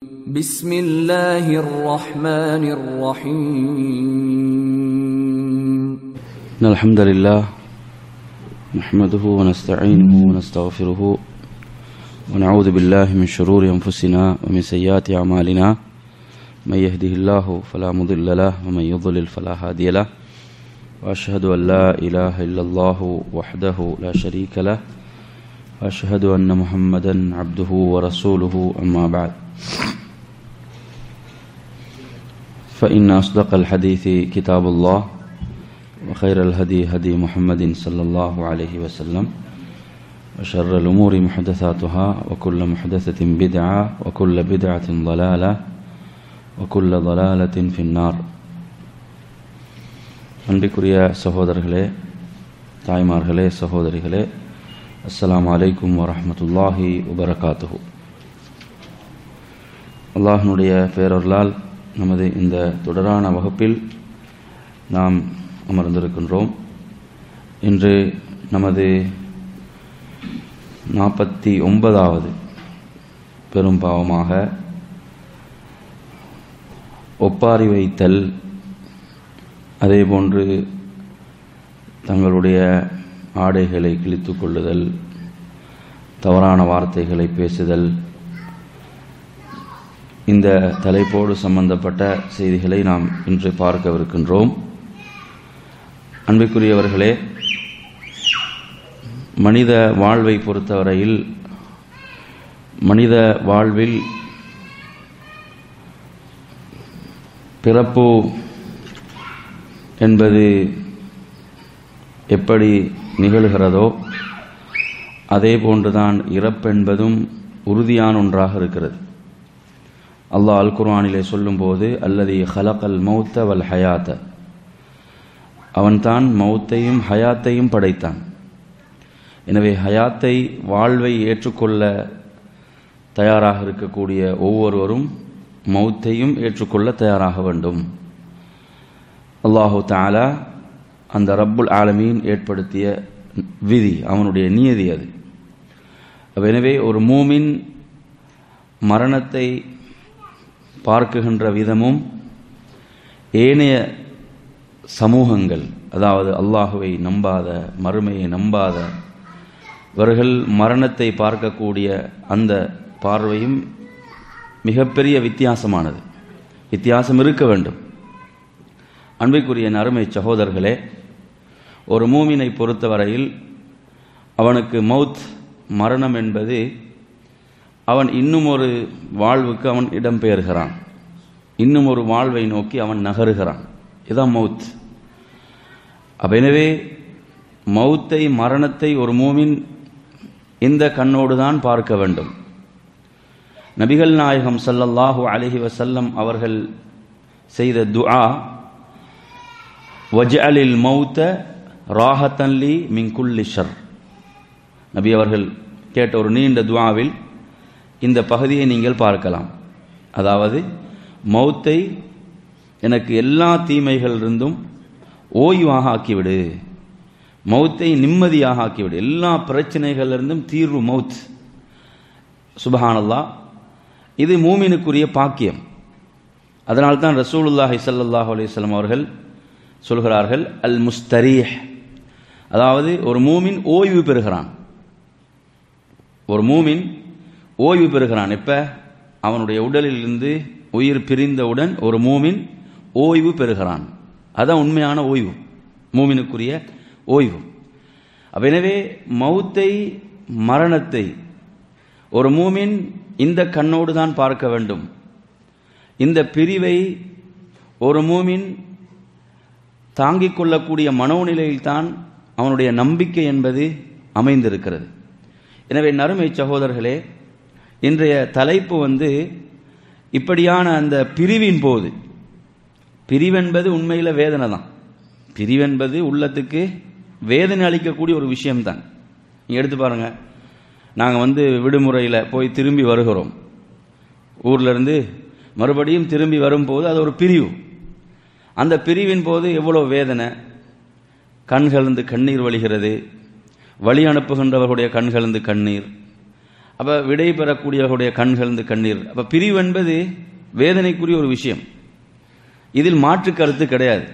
بسم الله الرحمن الرحيم إن الحمد لله نحمده ونستعينه ونستغفره ونعوذ بالله من شرور أنفسنا ومن سيئات أعمالنا من يهده الله فلا مضل له ومن يضلل فلا هادي له وأشهد أن لا إله إلا الله وحده لا شريك له وأشهد أن محمدا عبده ورسوله أما بعد فإن أصدق الحديث كتاب الله وخير الهدي هدي محمد صلى الله عليه وسلم وشر الأمور محدثاتها وكل محدثة بدعة وكل بدعة ضلالة وكل ضلالة في النار அன்பிற்குரிய சகோதரர்களே தாய்மார்களே சகோதரிகளே அஸ்ஸலாமு அலைக்கும் வரஹ்மத்துல்லாஹி வபரகாத்துஹு அல்லாஹ்னுடைய பேரொருளால் நமது இந்த தொடரான வகுப்பில் நாம் அமர்ந்திருக்கின்றோம் இன்று நமது நாற்பத்தி ஒன்பதாவது பெரும் பாவமாக ஒப்பாரி வைத்தல் அதேபோன்று தங்களுடைய ஆடைகளை கிழித்துக் கொள்ளுதல் தவறான வார்த்தைகளை பேசுதல் இந்த தலைப்போடு சம்பந்தப்பட்ட செய்திகளை நாம் இன்று பார்க்கவிருக்கின்றோம் அன்பிற்குரியவர்களே மனித வாழ்வை பொறுத்தவரையில் மனித வாழ்வில் பிறப்பு என்பது எப்படி நிகழ்கிறதோ அதே போன்றுதான் இறப்பென்பதும் உறுதியான ஒன்றாக இருக்கிறது அல்லாஹ் அல் குர்ஆனிலே சொல்லும்போது அல்லது ஹலகல் மௌத்த வல் ஹயாத்த அவன்தான் மௌத்தையும் ஹயாத்தையும் படைத்தான் எனவே ஹயாத்தை வாழ்வை ஏற்றுக்கொள்ள தயாராக இருக்கக்கூடிய ஒவ்வொருவரும் மௌத்தையும் ஏற்றுக்கொள்ள தயாராக வேண்டும் அல்லாஹு தாலா அந்த ரப்புல் ஆலமீன் ஏற்படுத்திய விதி அவனுடைய நியதி அது எனவே ஒரு மூமின் மரணத்தை பார்க்குகின்ற விதமும் ஏனைய சமூகங்கள் அதாவது அல்லாஹுவை நம்பாத மறுமையை நம்பாத இவர்கள் மரணத்தை பார்க்கக்கூடிய அந்த பார்வையும் மிகப்பெரிய வித்தியாசமானது வித்தியாசம் இருக்க வேண்டும் அன்பிற்குரிய அருமை சகோதரர்களே ஒரு மூமினை பொறுத்தவரையில் அவனுக்கு மவுத் மரணம் என்பது அவன் இன்னும் ஒரு வாழ்வுக்கு அவன் இடம்பெயர்கிறான் இன்னும் ஒரு வாழ்வை நோக்கி அவன் நகருகிறான் இதுதான் மவுத் அப்ப எனவே மவுத்தை மரணத்தை ஒரு மூமின் இந்த கண்ணோடு தான் பார்க்க வேண்டும் நபிகள் நாயகம் சல்லல்லாஹு அலஹி வசல்லம் அவர்கள் செய்த துஆ வஜ்அலில் மௌத்த ராஹத்தன்லி மிங்குல்லி ஷர் நபி அவர்கள் கேட்ட ஒரு நீண்ட துவாவில் இந்த பகுதியை நீங்கள் பார்க்கலாம் அதாவது மௌத்தை எனக்கு எல்லா தீமைகளிலிருந்தும் ஓய்வாக ஆக்கிவிடு மௌத்தை நிம்மதியாக ஆக்கிவிடு எல்லா பிரச்சனைகளிலிருந்தும் தீர்வு மவுத் சுபஹானல்லா இது மூமினுக்குரிய பாக்கியம் அதனால்தான் ரசூலுல்லாஹி சல்லாஹ் அலிஸ்லாம் அவர்கள் சொல்கிறார்கள் அல் முஸ்தரீஹ் அதாவது ஒரு மூமின் ஓய்வு பெறுகிறான் ஒரு மூமின் ஓய்வு பெறுகிறான் எப்ப அவனுடைய உடலில் இருந்து உயிர் பிரிந்தவுடன் ஒரு மூமின் ஓய்வு பெறுகிறான் அதான் உண்மையான ஓய்வு மூமினுக்குரிய ஓய்வு எனவே மௌத்தை மரணத்தை ஒரு மூமின் இந்த கண்ணோடு தான் பார்க்க வேண்டும் இந்த பிரிவை ஒரு மூமின் தாங்கிக் கொள்ளக்கூடிய மனோநிலையில் தான் அவனுடைய நம்பிக்கை என்பது அமைந்திருக்கிறது எனவே நறுமை சகோதரர்களே இன்றைய தலைப்பு வந்து இப்படியான அந்த பிரிவின் போது பிரிவென்பது உண்மையில் வேதனை தான் பிரிவென்பது உள்ளத்துக்கு வேதனை அளிக்கக்கூடிய ஒரு விஷயம்தான் நீங்கள் எடுத்து பாருங்க நாங்கள் வந்து விடுமுறையில் போய் திரும்பி வருகிறோம் ஊர்லேருந்து மறுபடியும் திரும்பி வரும்போது அது ஒரு பிரிவு அந்த பிரிவின் போது எவ்வளோ வேதனை கண்களிருந்து கண்ணீர் வழிகிறது வழி அனுப்புகின்றவர்களுடைய கண்களிருந்து கண்ணீர் அப்ப விடை பெறக்கூடியவர்களுடைய கண்கள் கண்ணீர் அப்ப பிரிவு என்பது வேதனைக்குரிய ஒரு விஷயம் இதில் மாற்று கருத்து கிடையாது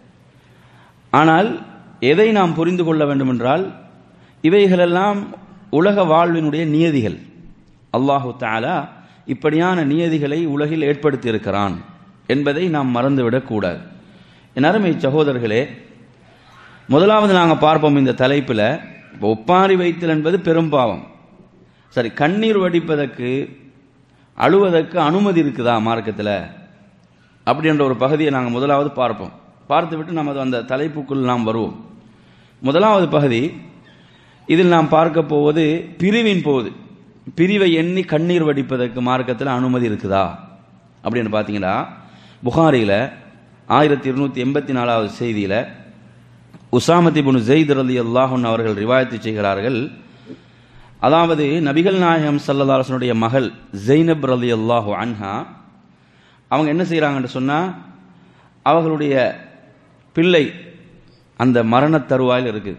ஆனால் எதை நாம் புரிந்து கொள்ள வேண்டும் என்றால் இவைகளெல்லாம் உலக வாழ்வினுடைய நியதிகள் அல்லாஹு தாலா இப்படியான நியதிகளை உலகில் ஏற்படுத்தி இருக்கிறான் என்பதை நாம் மறந்துவிடக் கூடாது என் அருமை சகோதரர்களே முதலாவது நாங்கள் பார்ப்போம் இந்த தலைப்பில் இப்போ ஒப்பாரி வைத்தல் என்பது பெரும் பாவம் சரி கண்ணீர் வடிப்பதற்கு அழுவதற்கு அனுமதி இருக்குதா மார்க்கத்தில் அப்படின்ற ஒரு பகுதியை நாங்கள் முதலாவது பார்ப்போம் பார்த்துவிட்டு நமது அந்த தலைப்புக்குள் நாம் வருவோம் முதலாவது பகுதி இதில் நாம் பார்க்க போவது பிரிவின் போது பிரிவை எண்ணி கண்ணீர் வடிப்பதற்கு மார்க்கத்தில் அனுமதி இருக்குதா அப்படின்னு பார்த்தீங்கன்னா புகாரியில் ஆயிரத்தி இருநூத்தி எண்பத்தி நாலாவது செய்தியில் உசாமதி புனு ஜெயித் ரலி அல்லாஹன் அவர்கள் ரிவாயத்து செய்கிறார்கள் அதாவது நபிகள் நாயகம் சல்லதாசனுடைய மகள் ஜெய்னப் ரலி அல்லாஹு அன்ஹா அவங்க என்ன செய்கிறாங்கன்னு சொன்னால் அவர்களுடைய பிள்ளை அந்த மரண தருவாயில் இருக்குது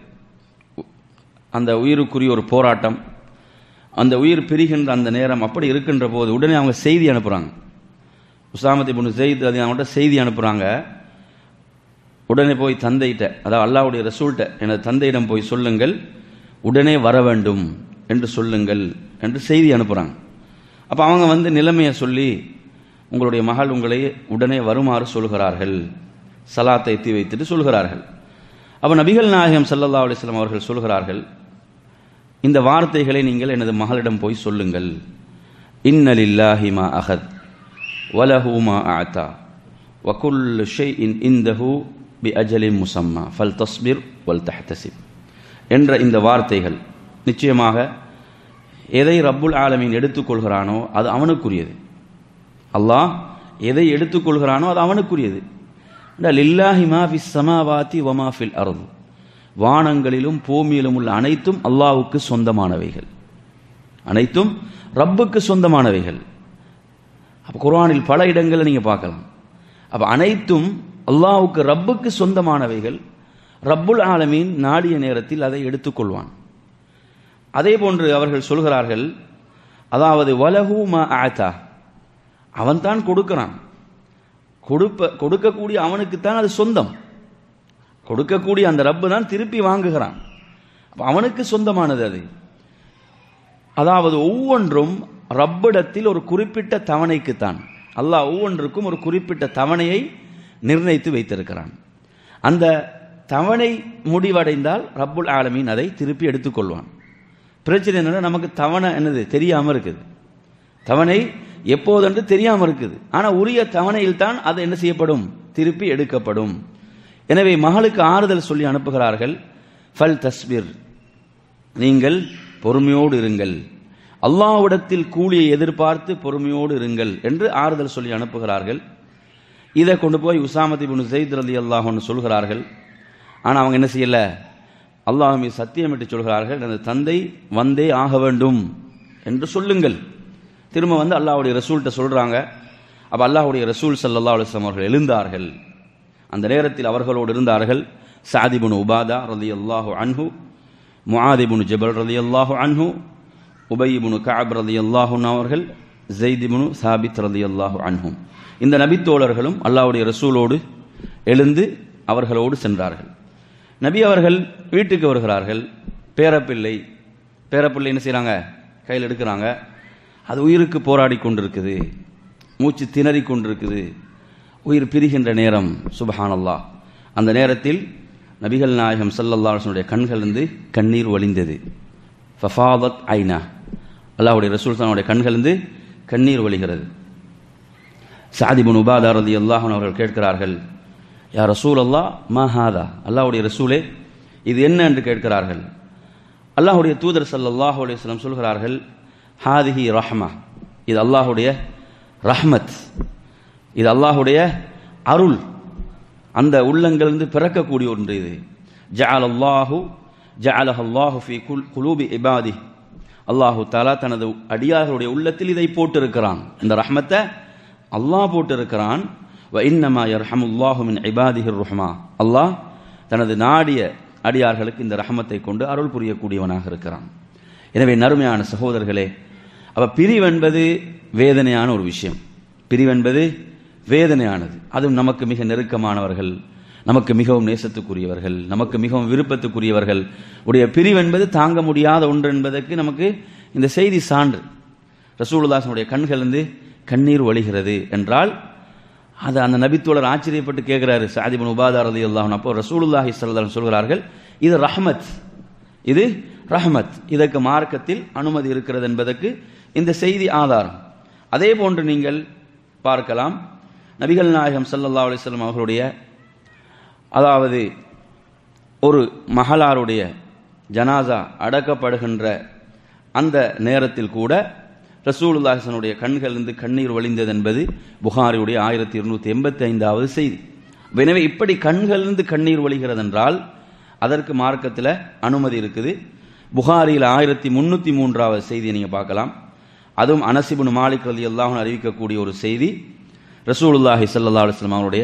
அந்த உயிருக்குரிய ஒரு போராட்டம் அந்த உயிர் பிரிகின்ற அந்த நேரம் அப்படி இருக்கின்ற போது உடனே அவங்க செய்தி அனுப்புகிறாங்க உசாமதி பொண்ணு செய்தி அது அவங்கள்ட்ட செய்தி அனுப்புகிறாங்க உடனே போய் தந்தையிட்ட அதாவது அல்லாவுடைய ரசூல்கிட்ட எனது தந்தையிடம் போய் சொல்லுங்கள் உடனே வர வேண்டும் என்று சொல்லுங்கள் என்று செய்தி அனுப்புகிறாங்க அப்போ அவங்க வந்து நிலைமையை சொல்லி உங்களுடைய மகள் உங்களை உடனே வருமாறு சொல்கிறார்கள் சலாத்தை எத்தி வைத்துட்டு சொல்கிறார்கள் அப்போ நபிகள் நாயகம் சல்லல்லா அலிஸ்லாம் அவர்கள் சொல்கிறார்கள் இந்த வார்த்தைகளை நீங்கள் எனது மகளிடம் போய் சொல்லுங்கள் இன்னலில்லாஹி மா அகத் வலஹு மா ஆத்தா வகுல் ஷெய் இன் இந்தஹு பி அஜலி முசம்மா ஃபல் தஸ்பிர் வல் தஹ்தசிப் என்ற இந்த வார்த்தைகள் நிச்சயமாக எதை ரப்புல் ஆலமீன் எடுத்துக்கொள்கிறானோ அது அவனுக்குரியது அல்லாஹ் எதை எடுத்துக்கொள்கிறானோ அது அவனுக்குரியது லில்லாஹி மா ஃபி சமாவாத்தி வமா ஃபில் அருள் வானங்களிலும் பூமியிலும் உள்ள அனைத்தும் அல்லாவுக்கு சொந்தமானவைகள் அனைத்தும் ரப்புக்கு சொந்தமானவைகள் அப்போ குர்ஆனில் பல இடங்களில் நீங்கள் பார்க்கலாம் அப்போ அனைத்தும் அல்லாவுக்கு ரப்புக்கு சொந்தமானவைகள் ரப்புல் ஆலமீன் நாடிய நேரத்தில் அதை எடுத்துக்கொள்வான் அதே போன்று அவர்கள் சொல்கிறார்கள் அதாவது வலஹூ மா ஆத்தா அவன் தான் கொடுக்கிறான் கொடுப்ப கொடுக்கக்கூடிய அவனுக்குத்தான் அது சொந்தம் கொடுக்கக்கூடிய அந்த ரப்பு தான் திருப்பி வாங்குகிறான் அவனுக்கு சொந்தமானது அது அதாவது ஒவ்வொன்றும் ரப்பிடத்தில் ஒரு குறிப்பிட்ட தவணைக்குத்தான் அல்லாஹ் ஒவ்வொன்றுக்கும் ஒரு குறிப்பிட்ட தவணையை நிர்ணயித்து வைத்திருக்கிறான் அந்த தவணை முடிவடைந்தால் ரப்புல் ஆலமீன் அதை திருப்பி எடுத்துக்கொள்வான் பிரச்சனை என்னன்னா நமக்கு தவணை என்னது தெரியாம இருக்குது தவணை எப்போதென்று தெரியாம இருக்குது ஆனா உரிய தவணையில் தான் அது என்ன செய்யப்படும் திருப்பி எடுக்கப்படும் எனவே மகளுக்கு ஆறுதல் சொல்லி அனுப்புகிறார்கள் ஃபல் தஸ்பிர் நீங்கள் பொறுமையோடு இருங்கள் அல்லாவிடத்தில் கூலியை எதிர்பார்த்து பொறுமையோடு இருங்கள் என்று ஆறுதல் சொல்லி அனுப்புகிறார்கள் இதை கொண்டு போய் உசாமதி பின் ஜெயித் அலி அல்லாஹ்னு சொல்கிறார்கள் ஆனால் அவங்க என்ன செய்யல அல்லாஹ் மீது சத்தியமிட்டு சொல்கிறார்கள் எனது தந்தை வந்தே ஆக வேண்டும் என்று சொல்லுங்கள் திரும்ப வந்து அல்லாஹ்வுடைய ரசூல்கிட்ட சொல்றாங்க அப்ப அல்லாஹ்வுடைய ரசூல் சல்லா அலுவலம் அவர்கள் எழுந்தார்கள் அந்த நேரத்தில் அவர்களோடு இருந்தார்கள் சாதிபுன் உபாதா ரதி அல்லாஹு அன்ஹு முஆதிபுன் ஜபல் ரதி அல்லாஹு அன்ஹு உபயிபுனு காப் ரதி அல்லாஹு அவர்கள் ஜெய்திபுனு சாபித் ரதி அல்லாஹு அன்ஹும் இந்த நபித்தோழர்களும் அல்லாஹ்வுடைய ரசூலோடு எழுந்து அவர்களோடு சென்றார்கள் நபி அவர்கள் வீட்டுக்கு வருகிறார்கள் பேரப்பிள்ளை பேரப்பிள்ளை என்ன செய்கிறாங்க கையில் எடுக்கிறாங்க அது உயிருக்கு போராடி கொண்டிருக்குது மூச்சு திணறி கொண்டிருக்குது உயிர் பிரிகின்ற நேரம் சுபஹானல்லாஹ் அந்த நேரத்தில் நபிகள் நாயகம் சல்லல்லாஹனுடைய கண்களிலிருந்து கண்ணீர் வழிந்தது ஃபஃபாதத் ஐனா அல்லாஹ்வுடைய ரசூல் சானுடைய கண்களிலிருந்து கண்ணீர் வழிகிறது சாதிபுன் உபாதா ரதி அல்லாஹன் அவர்கள் கேட்கிறார்கள் யா ரசூல் அல்லாஹ் மா ஹாதா அல்லாஹ்வுடைய ரசூலே இது என்ன என்று கேட்கிறார்கள் அல்லாஹ்வுடைய தூதர் சல்லல்லாஹு அலைஹி வஸல்லம் சொல்கிறார்கள் ஹாதிஹி ரஹ்மா இது அல்லாஹ்வுடைய ரஹ்மத் இது அல்லாஹ்வுடைய அருள் அந்த உள்ளங்களிலிருந்து பிறக்கக்கூடிய ஒன்று இது ஜஅல் அல்லாஹு ஜஅலஹ அல்லாஹு ஃபி குல் குலூபி இபாதி அல்லாஹு தஆலா தனது அடியார்களுடைய உள்ளத்தில் இதை போட்டிருக்கிறான் இந்த ரஹ்மத்தை அல்லாஹ் போட்டிருக்கிறான் வ இன்னமா யர்ஹமுல்லாஹு மின் இபாதிஹிர் ருஹ்மா அல்லாஹ் தனது நாடிய அடியார்களுக்கு இந்த ரஹமத்தை கொண்டு அருள் புரியக்கூடியவனாக இருக்கிறான் எனவே நறுமையான சகோதரர்களே அப்ப பிரிவென்பது வேதனையான ஒரு விஷயம் பிரிவென்பது வேதனையானது அதுவும் நமக்கு மிக நெருக்கமானவர்கள் நமக்கு மிகவும் நேசத்துக்குரியவர்கள் நமக்கு மிகவும் விருப்பத்துக்குரியவர்கள் உடைய பிரிவென்பது தாங்க முடியாத ஒன்று என்பதற்கு நமக்கு இந்த செய்தி சான்று ரசூலுல்லாசனுடைய கண்களிலிருந்து கண்ணீர் வழிகிறது என்றால் அது அந்த நபித்தோழர் ஆச்சரியப்பட்டு கேட்கிறாரு சாதிபன் உபாதா ரதி அல்லாஹன் அப்போ ரசூலுல்லாஹி ஸல்லல்லாஹு சொல்கிறார்கள் இது ரஹ்மத் இது ரஹ்மத் இதற்கு மார்க்கத்தில் அனுமதி இருக்கிறது என்பதற்கு இந்த செய்தி ஆதாரம் அதே போன்று நீங்கள் பார்க்கலாம் நபிகள் நாயகம் ஸல்லல்லாஹு அலைஹி வஸல்லம் அவர்களுடைய அதாவது ஒரு மகளாருடைய ஜனாசா அடக்கப்படுகின்ற அந்த நேரத்தில் கூட ரசூலுல்லாஹனுடைய கண்களிலிருந்து கண்ணீர் வழிந்தது என்பது புகாரியுடைய ஆயிரத்தி இருநூத்தி எண்பத்தி ஐந்தாவது செய்தி எனவே இப்படி கண்களிலிருந்து கண்ணீர் வழிகிறது என்றால் அதற்கு மார்க்கத்தில் அனுமதி இருக்குது புகாரியில் ஆயிரத்தி முன்னூத்தி மூன்றாவது செய்தியை நீங்க பார்க்கலாம் அதுவும் அனசிபுன் மாலிக் அலி அல்லாஹன் அறிவிக்கக்கூடிய ஒரு செய்தி ரசூலுல்லாஹி ஸல்லல்லாஹு அலைஹி வஸல்லம் அவருடைய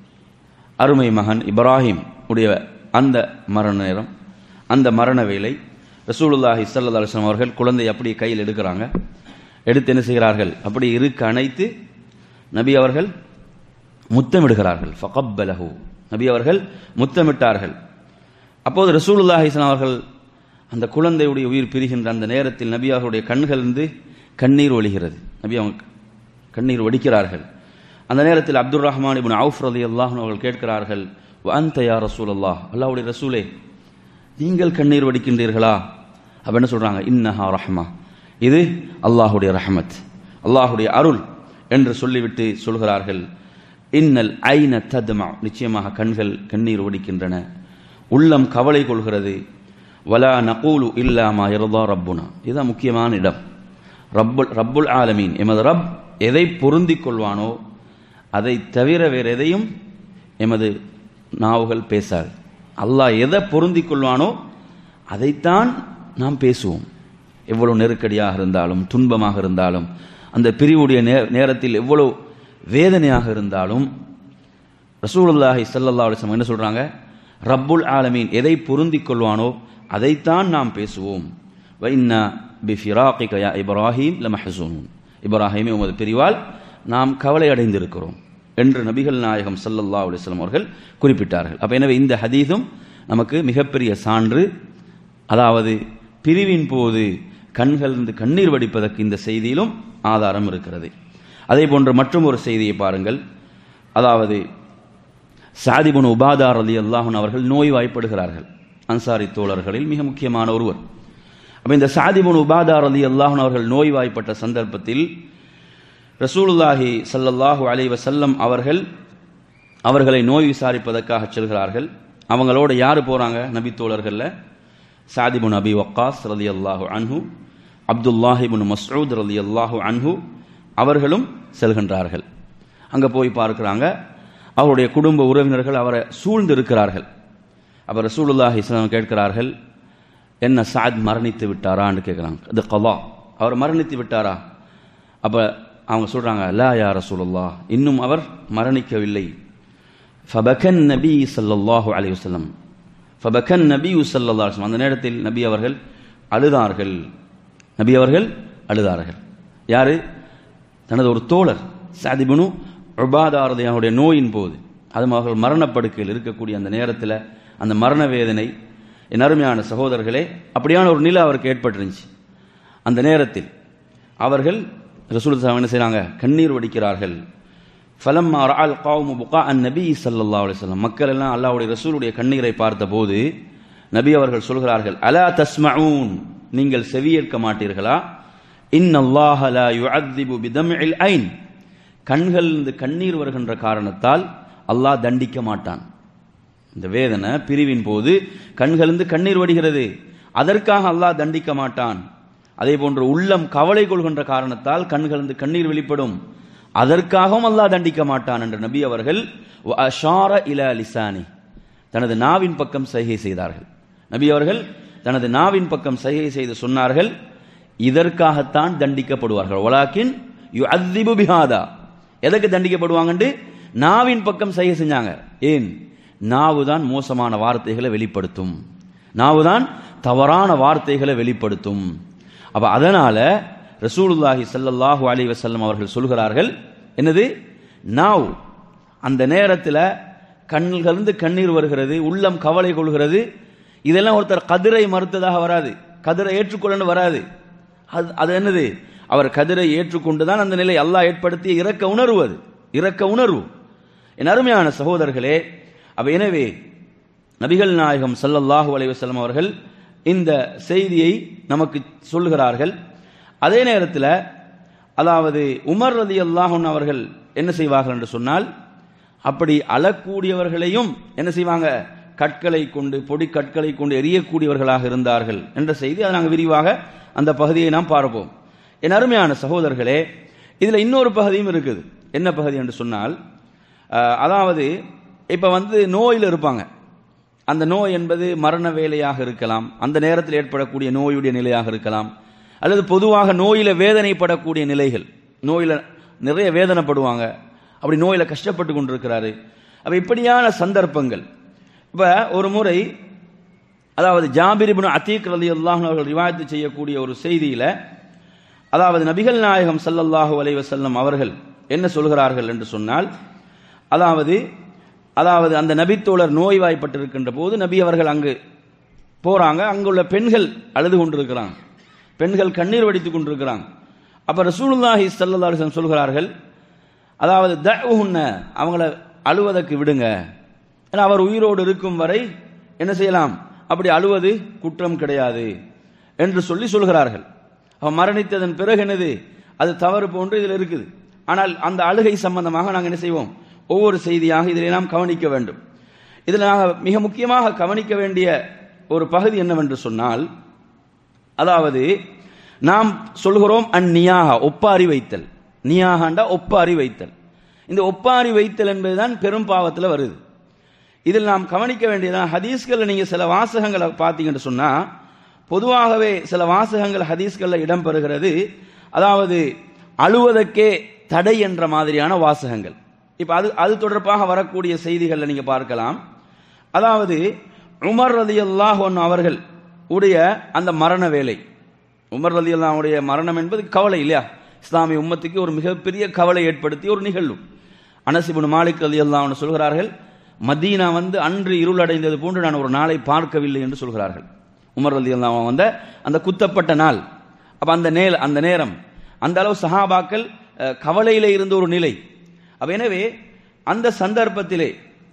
அருமை மகன் இப்ராஹிம் உடைய அந்த மரண நேரம் அந்த மரண வேலை ரசூலுல்லாஹி ஸல்லல்லாஹு அலைஹி வஸல்லம் அவர்கள் குழந்தை அப்படியே கையில் எடுக்கிறாங்க எடுத்து என்ன செய்கிறார்கள் அப்படி இருக்க அணைத்து நபி அவர்கள் முத்தமிடுகிறார்கள் ஃபகப்பலஹு நபி அவர்கள் முத்தமிட்டார்கள் அப்போது ரசூலுல்லாஹி ஸல்லல்லாஹு அவர்கள் அந்த குழந்தையுடைய உயிர் பிரிகின்ற அந்த நேரத்தில் நபி அவர்களுடைய கண்களிலிருந்து கண்ணீர் ஒழிகிறது நபி அவங்க கண்ணீர் வடிக்கிறார்கள் அந்த நேரத்தில் அப்துல் ரஹ்மான் இப்னு அவுஃப் ரலியல்லாஹு அவர்கள் கேட்கிறார்கள் அந்த யா ரசூலல்லாஹ் அல்லாஹ்வுடைய ரசூலே நீங்கள் கண்ணீர் வடிக்கின்றீர்களா அப்ப என்ன சொல்றாங்க இன்னஹா ரஹ்மா இது அல்லாஹுடைய ரஹமத் அல்லாஹுடைய அருள் என்று சொல்லிவிட்டு சொல்கிறார்கள் இன்னல் ஐன தத்மா நிச்சயமாக கண்கள் கண்ணீர் ஒடிக்கின்றன உள்ளம் கவலை கொள்கிறது வலா நகூலு இல்லாமா இரதா ரப்புனா இதுதான் முக்கியமான இடம் ரப்புல் ரப்புல் ஆலமீன் எமது ரப் எதை பொருந்திக் கொள்வானோ அதை தவிர வேறு எதையும் எமது நாவுகள் பேசாது அல்லாஹ் எதை பொருந்திக் கொள்வானோ அதைத்தான் நாம் பேசுவோம் எவ்வளவு நெருக்கடியாக இருந்தாலும் துன்பமாக இருந்தாலும் அந்த பிரிவுடைய நே- நேரத்தில் எவ்வளவு வேதனையாக இருந்தாலும் ரசூலுல்லாஹி ஸல்லல்லாஹு அலைஹி வஸல்லம் என்ன சொல்றாங்க ரப்புல் ஆலமீன் எதை பொருந்திக் கொள்வானோ அதைத்தான் நாம் பேசுவோம் வைன்னா பிஃபிராகிக யா இப்ராஹிம் லமஹ்சூனூன் இப்ராஹிமே உமது பிரிவால் நாம் கவலை அடைந்திருக்கிறோம் என்று நபிகள் நாயகம் ஸல்லல்லாஹு அலைஹி வஸல்லம் அவர்கள் குறிப்பிட்டார்கள் அப்ப எனவே இந்த ஹதீஸும் நமக்கு மிகப்பெரிய சான்று அதாவது பிரிவின் போது கண்களிலிருந்து கண்ணீர் வடிப்பதற்கு இந்த செய்தியிலும் ஆதாரம் இருக்கிறது அதே போன்று மற்றும் ஒரு செய்தியை பாருங்கள் அதாவது சாதிபுன் உபாதார் அலி அல்லாஹன் அவர்கள் நோய்வாய்ப்படுகிறார்கள் அன்சாரி தோழர்களில் மிக முக்கியமான ஒருவர் அப்ப இந்த சாதிபுன் உபாதார் அலி அல்லாஹன் அவர்கள் நோய்வாய்ப்பட்ட சந்தர்ப்பத்தில் ரசூலுல்லாஹி ஸல்லல்லாஹு அலைஹி வஸல்லம் அவர்கள் அவர்களை நோய் விசாரிப்பதற்காக செல்கிறார்கள் அவங்களோட யார் போறாங்க நபி தோழர்கள்ல சாதிபுன் அபி வக்காஸ் ரலியல்லாஹு அன்ஹு அப்துல்லாஹிபுன் மஸ்ஊத் ரலியல்லாஹு அன்ஹு அவர்களும் செல்கின்றார்கள் அங்க போய் பார்க்கிறாங்க அவருடைய குடும்ப உறவினர்கள் அவரை சூழ்ந்து இருக்கிறார்கள் அப்ப ரசூலுல்லாஹி ஸல்லல்லாஹு கேட்கிறார்கள் என்ன சாத் மரணித்து விட்டாரான்னு கேட்குறாங்க இது கலா அவர் மரணித்து விட்டாரா அப்ப அவங்க சொல்றாங்க லா யா ரசூலுல்லாஹ் இன்னும் அவர் மரணிக்கவில்லை ஃபபகன் நபி ஸல்லல்லாஹு அலைஹி வஸல்லம் ஃபபகன் நபி ஸல்லல்லாஹு அலைஹி வஸல்லம் அந்த நேரத்தில் நபி அவர்கள் அழுதார்கள் நபி அவர்கள் அழுதார்கள் யாரு தனது ஒரு தோழர் சாதிபுனு உபாதாரதையாவுடைய நோயின் போது அதுவும் அவர்கள் மரணப்படுக்கையில் இருக்கக்கூடிய அந்த நேரத்தில் அந்த மரண வேதனை என் அருமையான சகோதரர்களே அப்படியான ஒரு நிலை அவருக்கு ஏற்பட்டிருந்துச்சு அந்த நேரத்தில் அவர்கள் ரசூல் சாஹிப் என்ன செய்றாங்க கண்ணீர் வடிக்கிறார்கள் ஃபலம்மா ரஅல் கௌமு புகா அன் நபி ஸல்லல்லாஹு அலைஹி வஸல்லம் மக்கள் எல்லாம் அல்லாஹ்வுடைய ரசூலுடைய கண்ணீரை பார்த்தபோது நபி அவர்கள் சொல்கிறார்கள் அலா தஸ்மஊன் நீங்கள் செவியேற்க மாட்டீர்களா இன்னல்லாஹ லா யுஅذிபு பிதம்இல் ஐன் கண்களிலிருந்து கண்ணீர் வருகின்ற காரணத்தால் அல்லாஹ் தண்டிக்க மாட்டான் இந்த வேதனை பிரிவின் போது கண்களிலிருந்து கண்ணீர் வடிகிறது அதற்காக அல்லாஹ் தண்டிக்க மாட்டான் அதே போன்று உள்ளம் கவலை கொள்கின்ற காரணத்தால் கண்களிலிருந்து கண்ணீர் வெளிப்படும் அதற்காகவும் அல்லாஹ் தண்டிக்க மாட்டான் என்று நபி அவர்கள் "வ அஷார இலா லிசானி தனது நாவின் பக்கம் சைகை செய்தார்கள் நபி அவர்கள் தனது நாவின் பக்கம் சைகை செய்து சொன்னார்கள் இதற்காகத்தான் தண்டிக்கப்படுவார்கள் வலாக்கின் யு அத்திபு பிஹாதா எதற்கு தண்டிக்கப்படுவாங்கன்னு நாவின் பக்கம் சைகை செஞ்சாங்க ஏன் நாவு தான் மோசமான வார்த்தைகளை வெளிப்படுத்தும் நாவு தான் தவறான வார்த்தைகளை வெளிப்படுத்தும் அப்ப அதனால ரசூலுல்லாஹி ஸல்லல்லாஹு அலைஹி வஸல்லம் அவர்கள் சொல்கிறார்கள் என்னது நாவ் அந்த நேரத்தில் கண்ணிலிருந்து கண்ணீர் வருகிறது உள்ளம் கவலை கொள்கிறது இதெல்லாம் ஒருத்தர் கதிரை மறுத்ததாக வராது கதிரை ஏற்றுக்கொள்ளன்னு வராது அது அது என்னது அவர் கதிரை ஏற்றுக்கொண்டு தான் அந்த நிலை அல்லாஹ் ஏற்படுத்திய இரக்க உணர்வு அது இரக்க உணர்வு என் அருமையான சகோதரர்களே அப்ப எனவே நபிகள் நாயகம் ஸல்லல்லாஹு அலைஹி வஸல்லம் அவர்கள் இந்த செய்தியை நமக்கு சொல்லுகிறார்கள் அதே நேரத்தில் அதாவது உமர் ரதி அல்லாஹன் அவர்கள் என்ன செய்வார்கள் என்று சொன்னால் அப்படி அழக்கூடியவர்களையும் என்ன செய்வாங்க கற்களை கொண்டு பொடி கற்களை கொண்டு எரியக்கூடியவர்களாக இருந்தார்கள் என்ற செய்தி அதை நாங்கள் விரிவாக அந்த பகுதியை நாம் பார்ப்போம் என் அருமையான சகோதரர்களே இதில் இன்னொரு பகுதியும் இருக்குது என்ன பகுதி என்று சொன்னால் அஹ், அதாவது இப்போ வந்து நோயில் இருப்பாங்க அந்த நோய் என்பது மரண வேலையாக இருக்கலாம் அந்த நேரத்தில் ஏற்படக்கூடிய நோயுடைய நிலையாக இருக்கலாம் அல்லது பொதுவாக நோயில வேதனைப்படக்கூடிய நிலைகள் நோயில நிறைய வேதனைப்படுவாங்க அப்படி நோயில கஷ்டப்பட்டு கொண்டிருக்கிறாரு அப்ப இப்படியான சந்தர்ப்பங்கள் இப்ப ஒரு முறை அதாவது ஜாபிர் இப்னு அத்தீக் ரலியல்லாஹு அவர்கள் ரிவாயத்து செய்யக்கூடிய ஒரு செய்தியில அதாவது நபிகள் நாயகம் ஸல்லல்லாஹு அலைஹி வஸல்லம் அவர்கள் என்ன சொல்கிறார்கள் என்று சொன்னால் அதாவது அதாவது அந்த நபித்தோழர் நோய்வாய்ப்பட்டிருக்கின்ற போது நபி அவர்கள் அங்கு போறாங்க அங்குள்ள பெண்கள் அழுது கொண்டிருக்கிறாங்க பெண்கள் கண்ணீர் வடித்துக் கொண்டிருக்கிறாங்க அப்ப ரசூலுல்லாஹி ஸல்லல்லாஹு அலைஹி வஸல்லம் சொல்கிறார்கள் அதாவது தஉஹுன்ன அவங்கள அழுவதற்கு விடுங்க ஏன்னா அவர் உயிரோடு இருக்கும் வரை என்ன செய்யலாம் அப்படி அழுவது குற்றம் கிடையாது என்று சொல்லி சொல்கிறார்கள் அவன் மரணித்ததன் பிறகு என்னது அது தவறு போன்று இதில் இருக்குது ஆனால் அந்த அழுகை சம்பந்தமாக நாங்கள் என்ன செய்வோம் ஒவ்வொரு செய்தியாக இதில் நாம் கவனிக்க வேண்டும் இதில் நாங்கள் மிக முக்கியமாக கவனிக்க வேண்டிய ஒரு பகுதி என்னவென்று சொன்னால் அதாவது நாம் சொல்கிறோம் அந்நியாக ஒப்பாரி வைத்தல் நியாகண்டா ஒப்பாரி வைத்தல் இந்த ஒப்பாரி வைத்தல் என்பதுதான் பெரும் பாவத்தில் வருது இதில் நாம் கவனிக்க வேண்டியதான் ஹதீஸ்களில் நீங்க சில வாசகங்களை பார்த்தீங்கன்னு சொன்னா பொதுவாகவே சில வாசகங்கள் ஹதீஸ்கள்ல இடம்பெறுகிறது அதாவது அழுவதற்கே தடை என்ற மாதிரியான வாசகங்கள் இப்ப அது அது தொடர்பாக வரக்கூடிய செய்திகளை நீங்க பார்க்கலாம் அதாவது உமர் ரதி அவர்கள் உடைய அந்த மரண வேலை உமர் ரதி உடைய மரணம் என்பது கவலை இல்லையா இஸ்லாமிய உம்மத்துக்கு ஒரு மிகப்பெரிய கவலை ஏற்படுத்திய ஒரு நிகழ்வு அனசிபுன் மாலிக் ரதி அல்லாஹ் சொல்கிறார்கள் மதீனா வந்து அன்று இருளடைந்தது போன்று நான் ஒரு நாளை பார்க்கவில்லை என்று சொல்கிறார்கள் உமர் ரதி அல்லாஹ் வந்த அந்த குத்தப்பட்ட நாள் அப்ப அந்த நேல் அந்த நேரம் அந்த அளவு சஹாபாக்கள் அஹ், கவலையிலே இருந்த ஒரு நிலை அப்ப எனவே அந்த சந்தர்ப்பத்திலே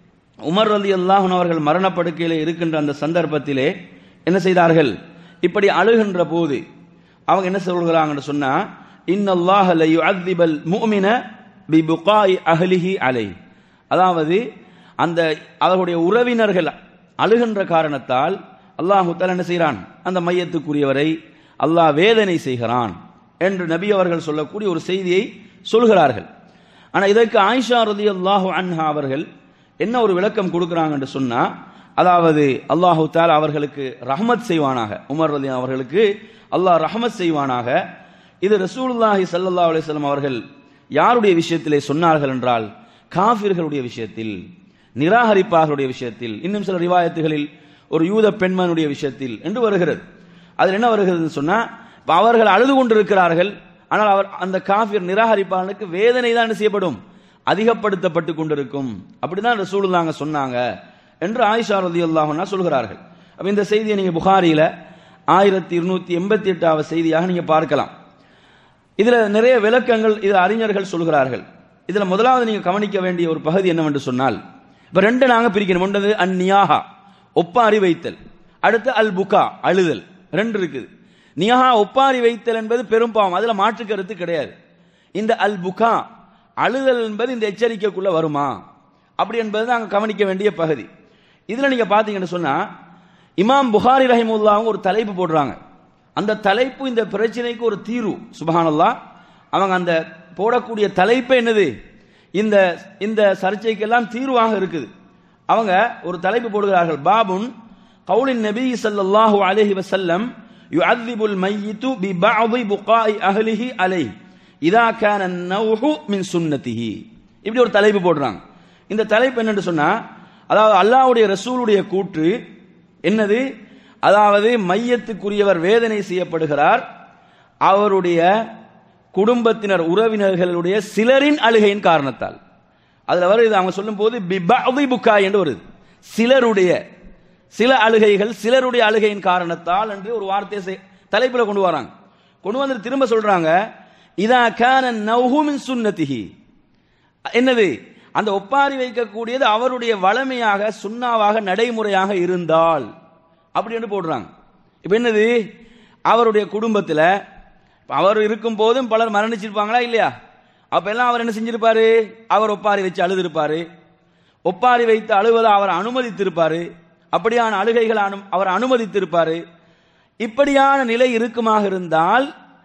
உமர் ரலி அல்லாஹன் அவர்கள் மரணப்படுக்கையிலே இருக்கின்ற அந்த சந்தர்ப்பத்திலே என்ன செய்தார்கள் இப்படி அழுகின்ற போது அவங்க என்ன சொல்கிறாங்கன்னு சொன்னா இன்னல்லாஹ ல யுஅذிபல் முஃமின பி புகாய் அஹ்லிஹி அலை அதாவது அந்த அவர்களுடைய உறவினர்கள் அழுகின்ற காரணத்தால் அல்லாஹு தஆலா என்ன செய்கிறான் அந்த மையத்துக்குரியவரை அல்லாஹ் வேதனை செய்கிறான் என்று நபி அவர்கள் சொல்லக்கூடிய ஒரு செய்தியை சொல்கிறார்கள் ஆனா இதற்கு ஆயிஷா ரலியல்லாஹு அன்ஹா அவர்கள் என்ன ஒரு விளக்கம் கொடுக்குறாங்கன்னு சொன்னா அதாவது அல்லாஹு தாலா அவர்களுக்கு ரஹமத் செய்வானாக உமர் ரலி அவர்களுக்கு அல்லாஹ் ரஹமத் செய்வானாக இது ரசூலுல்லாஹி ஸல்லல்லாஹு அலைஹி வஸல்லம் அவர்கள் யாருடைய விஷயத்திலே சொன்னார்கள் என்றால் காஃபிர்களுடைய விஷயத்தில் நிராகரிப்பார்களுடைய விஷயத்தில் இன்னும் சில ரிவாயத்துகளில் ஒரு யூத பெண்மனுடைய விஷயத்தில் என்று வருகிறது அதில் என்ன வருகிறதுன்னு சொன்னா இப்ப அவர்கள் அழுது கொண்டிருக்கிறார்கள் ஆனால் அவர் அந்த காஃபிர் நிராகரிப்பாளனுக்கு வேதனை தான் என்ன செய்யப்படும் அதிகப்படுத்தப்பட்டு கொண்டிருக்கும் அப்படிதான் ரசூலுல்லாங்க சொன்னாங்க என்று ஆயிஷா ரலியல்லாஹு சொல்கிறார்கள் அப்ப இந்த செய்தியை நீங்க புகாரியில ஆயிரத்தி இருநூத்தி எண்பத்தி எட்டாவது செய்தியாக நீங்க பார்க்கலாம் இதுல நிறைய விளக்கங்கள் இது அறிஞர்கள் சொல்கிறார்கள் இதுல முதலாவது நீங்க கவனிக்க வேண்டிய ஒரு பகுதி என்னவென்று சொன்னால் இப்ப ரெண்டு நாங்க பிரிக்கணும் ஒன்றது அந்நியாகா ஒப்பாரி வைத்தல் அடுத்து அல் புகா அழுதல் ரெண்டு இருக்குது நியாகா ஒப்பாரி வைத்தல் என்பது பெரும் பாவம் அதுல மாற்று கருத்து கிடையாது இந்த அல் புகா அழுதல் என்பது இந்த எச்சரிக்கைக்குள்ள வருமா அப்படி என்பது நாங்க கவனிக்க வேண்டிய பகுதி இதுல நீங்க பாத்தீங்கன்னு சொன்னா இமாம் புகாரி ரஹிமுல்லாவும் ஒரு தலைப்பு போடுறாங்க அந்த தலைப்பு இந்த பிரச்சனைக்கு ஒரு தீர்வு சுபஹானல்லாஹ் அவங்க அந்த போடக்கூடிய தலைப்பு என்னது இந்த இந்த சர்ச்சைக்கெல்லாம் தீர்வாக இருக்குது அவங்க ஒரு தலைப்பு போடுகிறார்கள் பாபுன் கவுலின் நபி ஸல்லல்லாஹு அலைஹி வஸல்லம் யுஅذிபுல் மையித்து பி பஅதி புகாஇ அஹ்லிஹி அலைஹி இதா கான நௌஹு மின் சுன்னதிஹி இப்படி ஒரு தலைப்பு போடுறாங்க இந்த தலைப்பு என்னன்னு சொன்னா அதாவது அல்லாஹ்வுடைய ரசூலுடைய கூற்று என்னது அதாவது மையத்துக்குரியவர் வேதனை செய்யப்படுகிறார் அவருடைய குடும்பத்தினர் உறவினர்களுடைய சிலரின் அழுகையின் காரணத்தால் அதுல வருது அவங்க சொல்லும் போது புக்கா என்று வருது சிலருடைய சில அழுகைகள் சிலருடைய அழுகையின் காரணத்தால் என்று ஒரு வார்த்தையை செய்- தலைப்புல கொண்டு வராங்க கொண்டு வந்து திரும்ப சொல்றாங்க இதா கான நௌஹுமின் சுன்னதிஹி என்னது அந்த ஒப்பாரி வைக்கக்கூடியது அவருடைய வளமையாக சுண்ணாவாக நடைமுறையாக இருந்தால் அப்படி என்று போடுறாங்க இப்ப என்னது அவருடைய குடும்பத்தில் அவர் இருக்கும் போதும் பலர் மரணிச்சிருப்பாங்களா இல்லையா அப்ப எல்லாம் அவர் என்ன செஞ்சிருப்பாரு அவர் ஒப்பாரி வச்சு அழுதிருப்பாரு ஒப்பாரி வைத்து அழுவதை அவர் அனுமதித்திருப்பாரு அப்படியான அழுகைகள் அனு- அவர் அனுமதித்திருப்பாரு இப்படியான நிலை இருக்குமாக இருந்தால்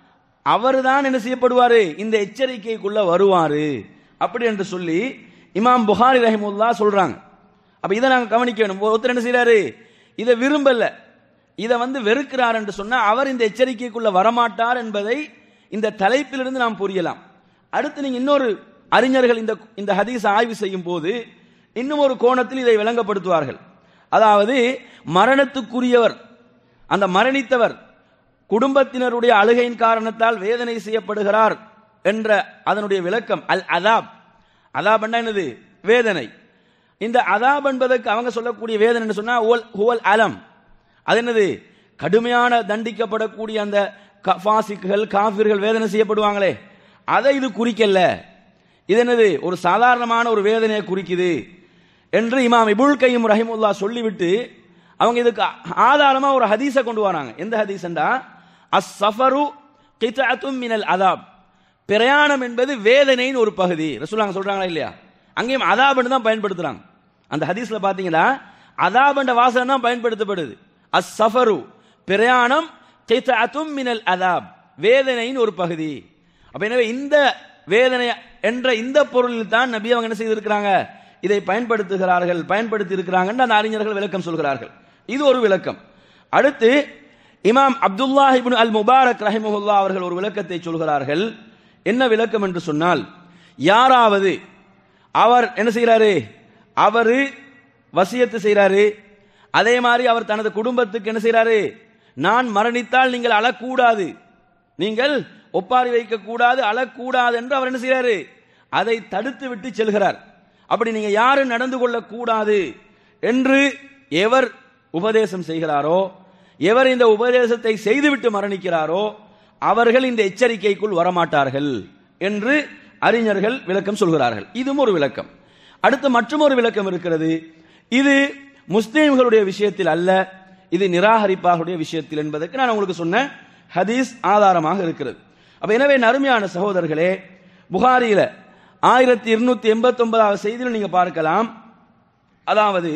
அவர்தான் என்ன செய்யப்படுவாரு இந்த எச்சரிக்கைக்குள்ள வருவாரு அப்படி என்று சொல்லி இமாம் புகாரி ரஹிமுல்லா சொல்றாங்க அப்ப இதை நாங்க கவனிக்க வேணும் ஒருத்தர் என்ன செய்யறாரு இதை விரும்பல இதை வந்து வெறுக்கிறார் என்று சொன்னா அவர் இந்த எச்சரிக்கைக்குள்ள வரமாட்டார் என்பதை இந்த தலைப்பிலிருந்து நாம் புரியலாம் அடுத்து நீங்க இன்னொரு அறிஞர்கள் இந்த இந்த ஹதீஸ் ஆய்வு செய்யும் போது இன்னும் ஒரு கோணத்தில் இதை விளங்கப்படுத்துவார்கள் அதாவது மரணத்துக்குரியவர் அந்த மரணித்தவர் குடும்பத்தினருடைய அழுகையின் காரணத்தால் வேதனை செய்யப்படுகிறார் என்ற அதனுடைய விளக்கம் அல் அதாப் அதாப் என்னது வேதனை இந்த அதாப் என்பதற்கு அவங்க சொல்லக்கூடிய வேதனை சொன்னா ஓல் ஹுவல் அலம் அது என்னது கடுமையான தண்டிக்கப்படக்கூடிய அந்த க- ஃபாசிக்குகள் காஃபிர்கள் வேதனை செய்யப்படுவாங்களே அதை இது குறிக்கல இது என்னது ஒரு சாதாரணமான ஒரு வேதனையை குறிக்குது என்று இமாம் இபுல் கையும் ரஹிமுல்லா சொல்லிவிட்டு அவங்க இதுக்கு ஆதாரமா ஒரு ஹதீஸை கொண்டு வராங்க எந்த ஹதீஸ்ண்டா அஸ் சஃபரு கிதாத்தும் மினல் அதாப் பிரயாணம் என்பது வேதனையின் ஒரு பகுதி ரசூலுல்லாஹ் சொல்றாங்களா இல்லையா அங்கேயும் அதாப்னு தான் பயன்படுத்துறாங்க அந்த ஹதீஸ்ல பாத்தீங்கன்னா அதாப் என்ற வாசகம் தான் பயன்படுத்தப்படுது அஸ் சஃபரு பிரயாணம் கிதாத்தும் மினல் அதாப் வேதனையின் ஒரு பகுதி அப்ப எனவே இந்த வேதனை என்ற இந்த பொருளில் தான் நபி அவங்க என்ன செய்திருக்கிறாங்க இதை பயன்படுத்துகிறார்கள் பயன்படுத்தி இருக்கிறாங்கன்னு அந்த அறிஞர்கள் விளக்கம் சொல்கிறார்கள் இது ஒரு விளக்கம் அடுத்து இமாம் அப்துல்லா இப்னு அல் முபாரக் ரஹிமஹுல்லா அவர்கள் ஒரு விளக்கத்தை சொல்கிறார்கள் என்ன விளக்கம் என்று சொன்னால் யாராவது அவர் என்ன செய்கிறாரு அவரு வசியத்து செய்கிறாரு அதே மாதிரி அவர் தனது குடும்பத்துக்கு என்ன செய்கிறாரு நான் மரணித்தால் நீங்கள் அழக்கூடாது நீங்கள் ஒப்பாரி வைக்க கூடாது அழக்கூடாது என்று அவர் என்ன செய்கிறாரு அதை தடுத்து விட்டு செல்கிறார் அப்படி நீங்க யாரும் நடந்து கொள்ளக் கூடாது என்று எவர் உபதேசம் செய்கிறாரோ எவர் இந்த உபதேசத்தை செய்துவிட்டு மரணிக்கிறாரோ அவர்கள் இந்த எச்சரிக்கைக்குள் வரமாட்டார்கள் என்று அறிஞர்கள் விளக்கம் சொல்கிறார்கள் இதுவும் ஒரு விளக்கம் அடுத்து மற்றும் ஒரு விளக்கம் இருக்கிறது இது முஸ்லிம்களுடைய விஷயத்தில் அல்ல இது நிராகரிப்பார்களுடைய விஷயத்தில் என்பதற்கு நான் உங்களுக்கு சொன்ன ஹதீஸ் ஆதாரமாக இருக்கிறது அப்ப எனவே நறுமையான சகோதரர்களே புகாரியில ஆயிரத்தி இருநூத்தி எண்பத்தி ஒன்பதாவது செய்தியில் நீங்க பார்க்கலாம் அதாவது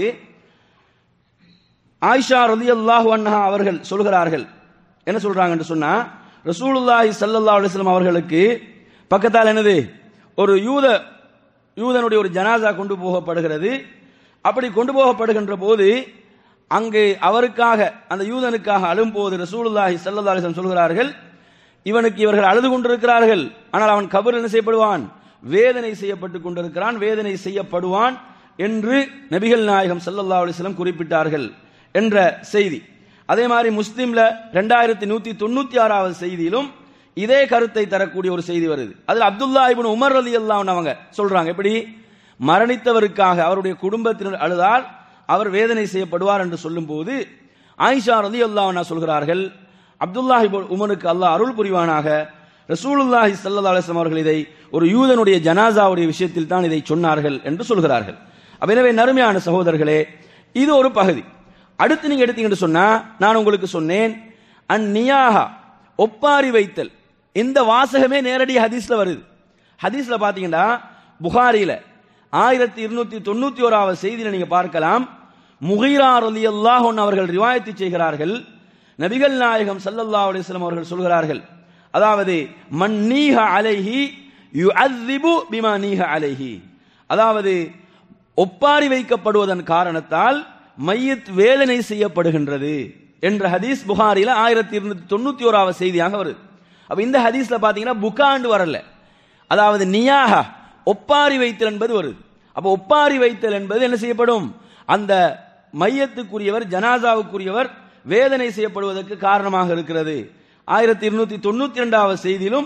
ஆயிஷா ரலியல்லாஹு அன்ஹா அவர்கள் சொல்கிறார்கள் என்ன சொல்றாங்க என்று சொன்னா ரசூலுல்லாஹி ஸல்லல்லாஹு அலைஹி வஸல்லம் அவர்களுக்கு பக்கத்தால் என்னது ஒரு யூத யூதனுடைய ஒரு ஜனாசா கொண்டு போகப்படுகிறது அப்படி கொண்டு போகப்படுகின்ற போது அங்கு அவருக்காக அந்த யூதனுக்காக அழும்போது ரசூலுல்லாஹி ஸல்லல்லாஹு அலைஹி வஸல்லம் சொல்கிறார்கள் இவனுக்கு இவர்கள் அழுது கொண்டிருக்கிறார்கள் ஆனால் அவன் கபர் என்ன செய்யப்படுவான் வேதனை செய்யப்பட்டு கொண்டிருக்கிறான் வேதனை செய்யப்படுவான் என்று நபிகள் நாயகம் ஸல்லல்லாஹு அலைஹி வஸல்லம் குறிப்பிட்டார்கள் என்ற செய்தி அதே மாதிரி முஸ்லிம்ல ரெண்டாயிரத்தி நூத்தி தொண்ணூத்தி ஆறாவது செய்தியிலும் இதே கருத்தை தரக்கூடிய ஒரு செய்தி வருது அதுல அப்துல்லா இப்னு உமர் ரலி அவங்க சொல்றாங்க எப்படி மரணித்தவருக்காக அவருடைய குடும்பத்தினர் அழுதால் அவர் வேதனை செய்யப்படுவார் என்று சொல்லும்போது ஆயிஷா ரலி அல்லாஹ் சொல்கிறார்கள் அப்துல்லாஹி இப்னு உமருக்கு அல்லாஹ் அருள் புரிவானாக ரசூலுல்லாஹி ஸல்லல்லாஹு அலைஹி வஸல்லம் அவர்கள் இதை ஒரு யூதனுடைய ஜனாசாவுடைய விஷயத்தில் தான் இதை சொன்னார்கள் என்று சொல்கிறார்கள் அப்ப எனவே நறுமையான சகோதரர்களே இது ஒரு பகுதி அடுத்து நீங்க எடுத்தீங்கன்னு சொன்னா நான் உங்களுக்கு சொன்னேன் அந்நியாகா ஒப்பாரி வைத்தல் இந்த வாசகமே நேரடி ஹதீஸ்ல வருது ஹதீஸ்ல பாத்தீங்கன்னா புகாரில ஆயிரத்தி இருநூத்தி தொண்ணூத்தி ஓராவது செய்தியில நீங்க பார்க்கலாம் முகீரா ரலியல்லாஹு அன்ஹு அவர்கள் ரிவாயத்து செய்கிறார்கள் நபிகள் நாயகம் ஸல்லல்லாஹு அலைஹி வஸல்லம் அவர்கள் சொல்கிறார்கள் அதாவது மன் நீஹ அலைஹி யுஅذிபு பிமா நீஹ அலைஹி அதாவது ஒப்பாரி வைக்கப்படுவதன் காரணத்தால் மையத் வேதனை செய்யப்படுகின்றது என்ற ஹதீஸ் புகாரில ஆயிரத்தி இருநூத்தி தொண்ணூத்தி ஓராவது செய்தியாக வருது அப்ப இந்த ஹதீஸ்ல பாத்தீங்கன்னா புகாண்டு வரல அதாவது நியாக ஒப்பாரி வைத்தல் என்பது வருது அப்ப ஒப்பாரி வைத்தல் என்பது என்ன செய்யப்படும் அந்த மையத்துக்குரியவர் ஜனாசாவுக்குரியவர் வேதனை செய்யப்படுவதற்கு காரணமாக இருக்கிறது ஆயிரத்தி இருநூத்தி தொண்ணூத்தி ரெண்டாவது செய்தியிலும்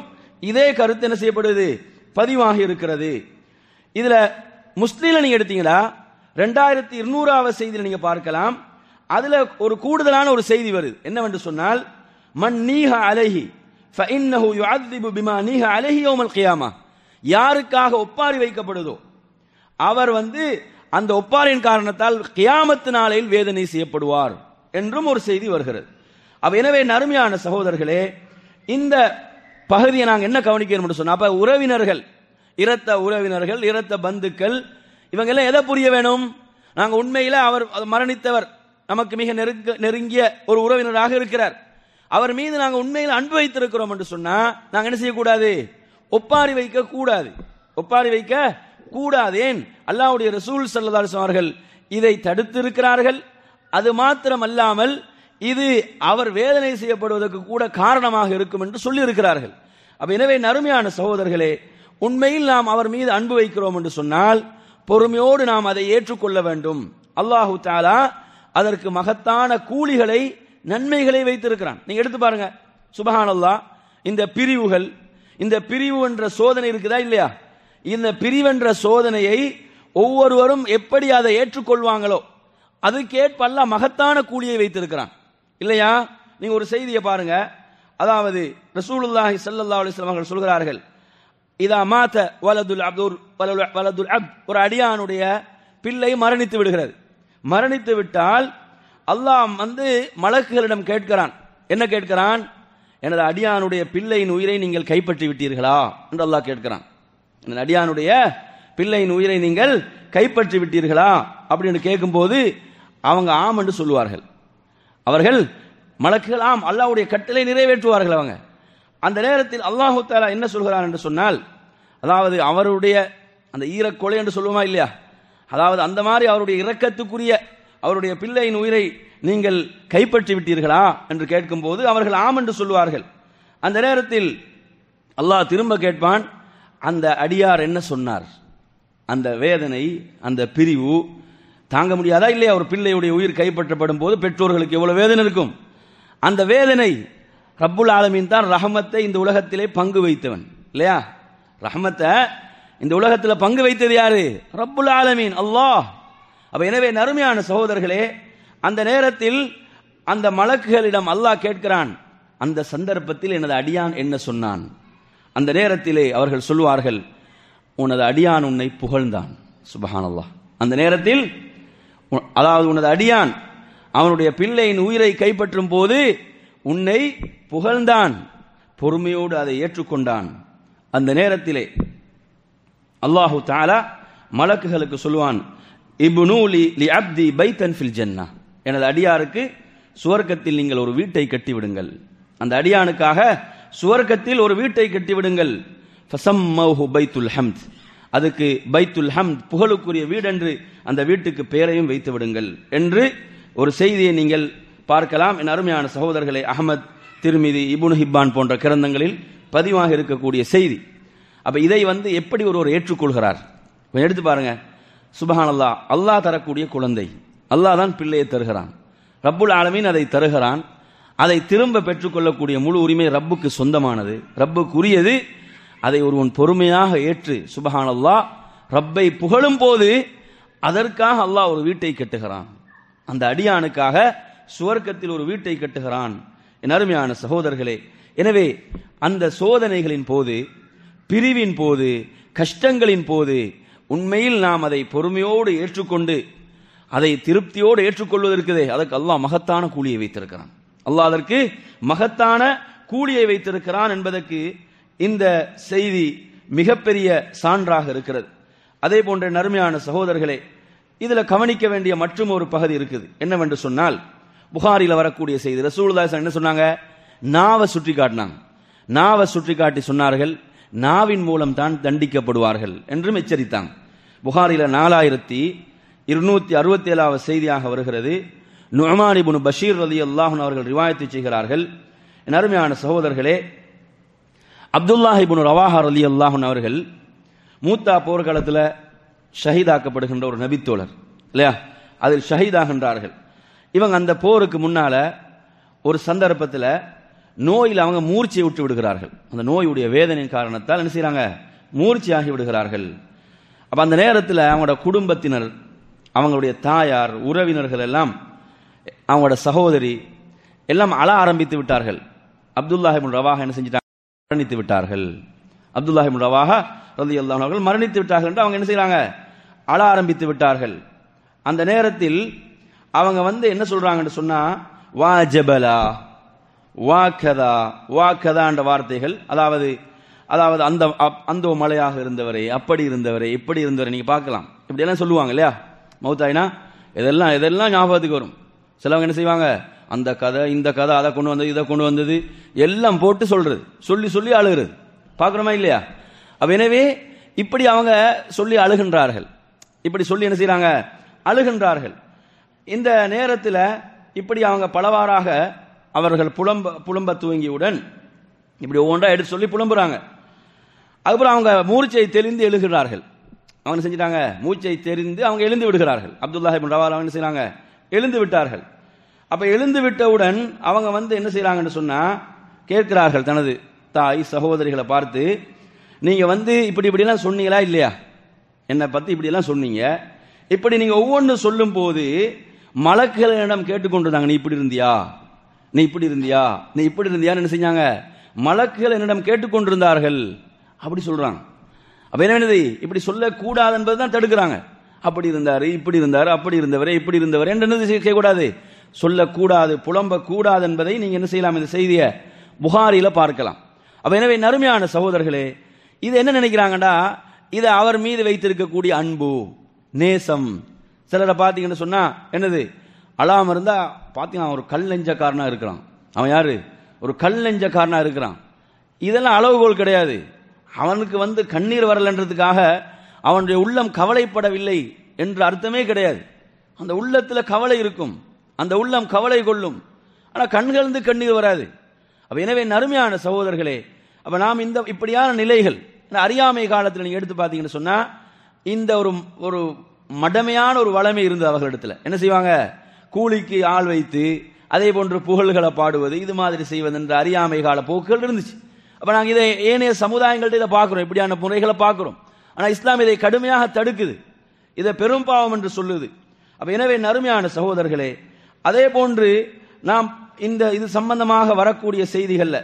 இதே கருத்து என்ன செய்யப்படுது பதிவாகி இருக்கிறது இதுல முஸ்லீம்ல நீங்க எடுத்தீங்களா ரெண்டாயிரத்தி இருநூறாவது செய்தியில நீங்க பார்க்கலாம் அதுல ஒரு கூடுதலான ஒரு செய்தி வருது என்னவென்று சொன்னால் மன் நீஹ அலைஹி ஃபஇன்னஹு யுஅذிபு பிமா நீஹ அலைஹி யௌமல் கியாமா யாருக்காக ஒப்பாரி வைக்கப்படுதோ அவர் வந்து அந்த ஒப்பாரின் காரணத்தால் கியாமத்து நாளையில் வேதனை செய்யப்படுவார் என்றும் ஒரு செய்தி வருகிறது அப்ப எனவே நறுமையான சகோதரர்களே இந்த பகுதியை நாங்கள் என்ன கவனிக்கணும் சொன்னா அப்ப உறவினர்கள் இரத்த உறவினர்கள் இரத்த பந்துக்கள் இவங்க எல்லாம் எதை புரிய வேணும் நாங்க உண்மையில அவர் மரணித்தவர் நமக்கு மிக நெருங்க நெருங்கிய ஒரு உறவினராக இருக்கிறார் அவர் மீது நாங்க உண்மையில் அன்பு வைத்திருக்கிறோம் என்று சொன்னா நாங்க என்ன செய்யக்கூடாது ஒப்பாரி வைக்க கூடாது ஒப்பாரி வைக்க கூடாது ஏன் அல்லாஹ்வுடைய ரசூல் ஸல்லல்லாஹு அலைஹி அவர்கள் இதை தடுத்து இருக்கிறார்கள் அது மாத்திரம் அல்லாமல் இது அவர் வேதனை செய்யப்படுவதற்கு கூட காரணமாக இருக்கும் என்று சொல்லி இருக்கிறார்கள் அப்ப எனவே நறுமையான சகோதரர்களே உண்மையில் நாம் அவர் மீது அன்பு வைக்கிறோம் என்று சொன்னால் பொறுமையோடு நாம் அதை ஏற்றுக்கொள்ள வேண்டும் அல்லாஹு தாலா அதற்கு மகத்தான கூலிகளை நன்மைகளை வைத்திருக்கிறான் நீங்க எடுத்து பாருங்க சுபஹானல்லாஹ் இந்த பிரிவுகள் இந்த பிரிவு என்ற சோதனை இருக்குதா இல்லையா இந்த பிரிவென்ற சோதனையை ஒவ்வொருவரும் எப்படி அதை ஏற்றுக்கொள்வாங்களோ அதுக்கேற்ப அல்லாஹ் மகத்தான கூலியை வைத்திருக்கிறான் இல்லையா நீங்க ஒரு செய்தியை பாருங்க அதாவது ரசூலுல்லாஹி ஸல்லல்லாஹு அலைஹி வஸல்லம் அவர்கள் சொல்கிறார்கள் இதா மாத்த வலதுல் அப்துர் வலதுல் அப் ஒரு அடியானுடைய பிள்ளை மரணித்து விடுகிறது மரணித்து விட்டால் அல்லாஹ் வந்து மலக்குகளிடம் கேட்கிறான் என்ன கேட்கிறான் எனது அடியானுடைய பிள்ளையின் உயிரை நீங்கள் கைப்பற்றி விட்டீர்களா என்று அல்லாஹ் கேட்கிறான் எனது அடியானுடைய பிள்ளையின் உயிரை நீங்கள் கைப்பற்றி விட்டீர்களா அப்படின்னு கேட்கும்போது அவங்க ஆம் என்று சொல்லுவார்கள் அவர்கள் மலக்குகள் ஆம் அல்லாஹ்வுடைய கட்டளை நிறைவேற்றுவார்கள் அவங்க அந்த நேரத்தில் அல்லாஹு தாலா என்ன சொல்கிறான் என்று சொன்னால் அதாவது அவருடைய அந்த ஈரக்கொலை என்று சொல்லுவோமா இல்லையா அதாவது அந்த மாதிரி அவருடைய இரக்கத்துக்குரிய அவருடைய பிள்ளையின் உயிரை நீங்கள் கைப்பற்றி விட்டீர்களா என்று கேட்கும்போது அவர்கள் ஆம் என்று சொல்லுவார்கள் அந்த நேரத்தில் அல்லாஹ் திரும்ப கேட்பான் அந்த அடியார் என்ன சொன்னார் அந்த வேதனை அந்த பிரிவு தாங்க முடியாதா இல்லையா ஒரு பிள்ளையுடைய உயிர் கைப்பற்றப்படும் போது பெற்றோர்களுக்கு எவ்வளவு வேதனை இருக்கும் அந்த வேதனை ரப்புல் ஆலமீன் தான் ரஹமத்தை இந்த உலகத்திலே பங்கு வைத்தவன் இல்லையா ரஹமத்தை இந்த உலகத்தில் பங்கு வைத்தது யாரு ரப்புல் ஆலமீன் அல்லாஹ் அப்ப எனவே நறுமையான சகோதரர்களே அந்த நேரத்தில் அந்த மலக்குகளிடம் அல்லாஹ் கேட்கிறான் அந்த சந்தர்ப்பத்தில் எனது அடியான் என்ன சொன்னான் அந்த நேரத்திலே அவர்கள் சொல்லுவார்கள் உனது அடியான் உன்னை புகழ்ந்தான் சுபஹான் அல்லாஹ் அந்த நேரத்தில் உ- அதாவது உனது அடியான் அவனுடைய பிள்ளையின் உயிரை கைப்பற்றும் போது உன்னை புகழ்ந்தான் பொறுமையோடு அதை ஏற்றுக்கொண்டான் அந்த நேரத்திலே அல்லாஹு தாலா மலக்குகளுக்கு சொல்லுவான் இப்னூலி லி அப்தி பைத்தன் ஃபில் ஜன்னா எனது அடியாருக்கு சுவர்க்கத்தில் நீங்கள் ஒரு வீட்டை கட்டி விடுங்கள் அந்த அடியானுக்காக சுவர்க்கத்தில் ஒரு வீட்டை கட்டி விடுங்கள் ஃபசம்மௌஹு பைத்துல் ஹம்த் அதுக்கு பைத்துல் ஹம்த் புகழுக்குரிய வீடென்று அந்த வீட்டுக்கு பெயரையும் வைத்து விடுங்கள் என்று ஒரு செய்தியை நீங்கள் பார்க்கலாம் என் அருமையான சகோதரர்களே அகமத் திருமிதி இபுன் ஹிப்பான் போன்ற கிரந்தங்களில் பதிவாக இருக்கக்கூடிய செய்தி அப்ப இதை வந்து எப்படி ஒருவர் ஏற்றுக்கொள்கிறார் கொஞ்சம் எடுத்து பாருங்க சுபஹானல்லாஹ் அல்லாஹ் தரக்கூடிய குழந்தை அல்லாஹ் தான் பிள்ளையை தருகிறான் ரப்புல் ஆலமீன் அதை தருகிறான் அதை திரும்ப பெற்றுக்கொள்ளக்கூடிய முழு உரிமை ரப்புக்கு சொந்தமானது ரப்புக்குரியது அதை ஒருவன் பொறுமையாக ஏற்று சுபஹானல்லாஹ் ரப்பை புகழும் போது அதற்காக அல்லாஹ் ஒரு வீட்டை கட்டுகிறான் அந்த அடியானுக்காக சுவர்க்கத்தில் ஒரு வீட்டை கட்டுகிறான் என் அருமையான சகோதரர்களே எனவே அந்த சோதனைகளின் போது பிரிவின் போது கஷ்டங்களின் போது உண்மையில் நாம் அதை பொறுமையோடு ஏற்றுக்கொண்டு அதை திருப்தியோடு ஏற்றுக்கொள்வதற்குதே அதற்கு அல்லாஹ் மகத்தான கூலியை வைத்திருக்கிறான் அல்லாஹ் அதற்கு மகத்தான கூலியை வைத்திருக்கிறான் என்பதற்கு இந்த செய்தி மிகப்பெரிய சான்றாக இருக்கிறது அதே போன்ற நறுமையான சகோதரர்களே இதுல கவனிக்க வேண்டிய மற்றும் ஒரு பகுதி இருக்குது என்னவென்று சொன்னால் புகாரில வரக்கூடிய செய்தி ரசூலுல்லாஹி என்ன சொன்னாங்க நாவை சுற்றி காட்டினாங்க நாவை சுற்றி காட்டி சொன்னார்கள் நாவின் மூலம் தான் தண்டிக்கப்படுவார்கள் என்றும் எச்சரித்தாங்க புகாரில நாலாயிரத்தி இருநூத்தி அறுபத்தி ஏழாவது செய்தியாக வருகிறது நுஅமான் இப்னு பஷீர் ரலி அல்லாஹன் அவர்கள் ரிவாயத்தை செய்கிறார்கள் என் அருமையான சகோதரர்களே அப்துல்லாஹ் இப்னு ரவாஹா ரலி அல்லாஹன் அவர்கள் மூத்தா போர்க்களத்தில் ஷஹீதாக்கப்படுகின்ற ஒரு நபித்தோழர் இல்லையா அதில் ஷஹீதாகின்றார்கள் இவங்க அந்த போருக்கு முன்னால ஒரு சந்தர்ப்பத்தில் நோயில் அவங்க மூர்ச்சியை விட்டு விடுகிறார்கள் அந்த நோயுடைய வேதனையின் காரணத்தால் என்ன செய்றாங்க மூர்ச்சியாகி விடுகிறார்கள் அப்ப அந்த நேரத்தில் அவங்களோட குடும்பத்தினர் அவங்களுடைய தாயார் உறவினர்கள் எல்லாம் அவங்களோட சகோதரி எல்லாம் அழ ஆரம்பித்து விட்டார்கள் அப்துல்லாஹிபின் ரவாஹா என்ன செஞ்சிட்டாங்க மரணித்து விட்டார்கள் அப்துல்லாஹிபின் ரவாஹா ரதி அவர்கள் மரணித்து விட்டார்கள் என்று அவங்க என்ன செய்றாங்க அழ ஆரம்பித்து விட்டார்கள் அந்த நேரத்தில் அவங்க வந்து என்ன சொல்றாங்கன்னு சொன்னா வா ஜபலா வா கதா வா கதான்ற வார்த்தைகள் அதாவது அதாவது அந்த அப்- அந்த மலையாக இருந்தவரே அப்படி இருந்தவரே இப்படி இருந்தவரை நீங்க பார்க்கலாம் இப்படி எல்லாம் சொல்லுவாங்க இல்லையா மௌத்தாயினா இதெல்லாம் இதெல்லாம் ஞாபகத்துக்கு வரும் சிலவங்க என்ன செய்வாங்க அந்த கதை இந்த கதை அதை கொண்டு வந்தது இதை கொண்டு வந்தது எல்லாம் போட்டு சொல்றது சொல்லி சொல்லி அழுகிறது பார்க்குறோமா இல்லையா அப்ப எனவே இப்படி அவங்க சொல்லி அழுகின்றார்கள் இப்படி சொல்லி என்ன செய்றாங்க அழுகின்றார்கள் இந்த நேரத்தில் இப்படி அவங்க பலவாறாக அவர்கள் புலம்ப புலம்ப துவங்கியவுடன் இப்படி ஒவ்வொன்றா எடுத்து சொல்லி புலம்புறாங்க அதுக்கப்புறம் அவங்க மூர்ச்சை தெளிந்து எழுகிறார்கள் அவங்க என்ன செஞ்சிட்டாங்க மூச்சை தெரிந்து அவங்க எழுந்து விடுகிறார்கள் அப்துல்லாஹ் இப்னு ரவால் அவங்க என்ன செய்றாங்க எழுந்து விட்டார்கள் அப்ப எழுந்து விட்டவுடன் அவங்க வந்து என்ன செய்றாங்கன்னு சொன்னா கேட்கிறார்கள் தனது தாய் சகோதரிகளை பார்த்து நீங்க வந்து இப்படி இப்படிலாம் சொன்னீங்களா இல்லையா என்னை பத்தி இப்படி எல்லாம் சொன்னீங்க இப்படி நீங்க ஒவ்வொன்று சொல்லும் போது மலக்களிடம் கேட்டுக்கொண்டிருந்தாங்க நீ இப்படி இருந்தியா நீ இப்படி இருந்தியா நீ இப்படி இருந்தியான்னு என்ன செஞ்சாங்க மலக்குகள் என்னிடம் கேட்டுக்கொண்டிருந்தார்கள் அப்படி சொல்றாங்க அப்ப என்ன வேணுது இப்படி சொல்லக்கூடாது என்பது தான் தடுக்கிறாங்க அப்படி இருந்தாரு இப்படி இருந்தாரு அப்படி இருந்தவரே இப்படி இருந்தவர் என்று என்னது செய்யக்கூடாது சொல்லக்கூடாது புலம்ப கூடாது என்பதை நீங்க என்ன செய்யலாம் இந்த செய்தியை புகாரில பார்க்கலாம் அப்ப எனவே நறுமையான சகோதரர்களே இது என்ன நினைக்கிறாங்கடா இது அவர் மீது வைத்திருக்கக்கூடிய அன்பு நேசம் சிலரை பார்த்தீங்கன்னு சொன்னா என்னது அழாம இருந்தா பார்த்தீங்கன்னா ஒரு கல் நெஞ்சக்காரனா இருக்கிறான் அவன் யாரு ஒரு கல் நெஞ்சக்காரனா இருக்கிறான் இதெல்லாம் அளவுகோல் கிடையாது அவனுக்கு வந்து கண்ணீர் வரலன்றதுக்காக அவனுடைய உள்ளம் கவலைப்படவில்லை என்ற அர்த்தமே கிடையாது அந்த உள்ளத்துல கவலை இருக்கும் அந்த உள்ளம் கவலை கொள்ளும் ஆனா கண்களிருந்து கண்ணீர் வராது அப்ப எனவே நறுமையான சகோதரர்களே அப்ப நாம் இந்த இப்படியான நிலைகள் இந்த அறியாமை காலத்தில் நீங்க எடுத்து பார்த்தீங்கன்னு சொன்னா இந்த ஒரு ஒரு மடமையான ஒரு வளமை இருந்தது அவர்களிடத்துல என்ன செய்வாங்க கூலிக்கு ஆள் வைத்து அதே போன்று புகழ்களை பாடுவது இது மாதிரி செய்வது என்ற அறியாமை கால போக்குகள் இருந்துச்சு அப்ப நாங்க இதை ஏனைய சமுதாயங்கள்ட்ட இதை பார்க்கிறோம் இப்படியான முறைகளை பார்க்கிறோம் ஆனா இஸ்லாம் இதை கடுமையாக தடுக்குது இதை பெரும் பாவம் என்று சொல்லுது அப்ப எனவே நறுமையான சகோதரர்களே அதே போன்று நாம் இந்த இது சம்பந்தமாக வரக்கூடிய செய்திகள்ல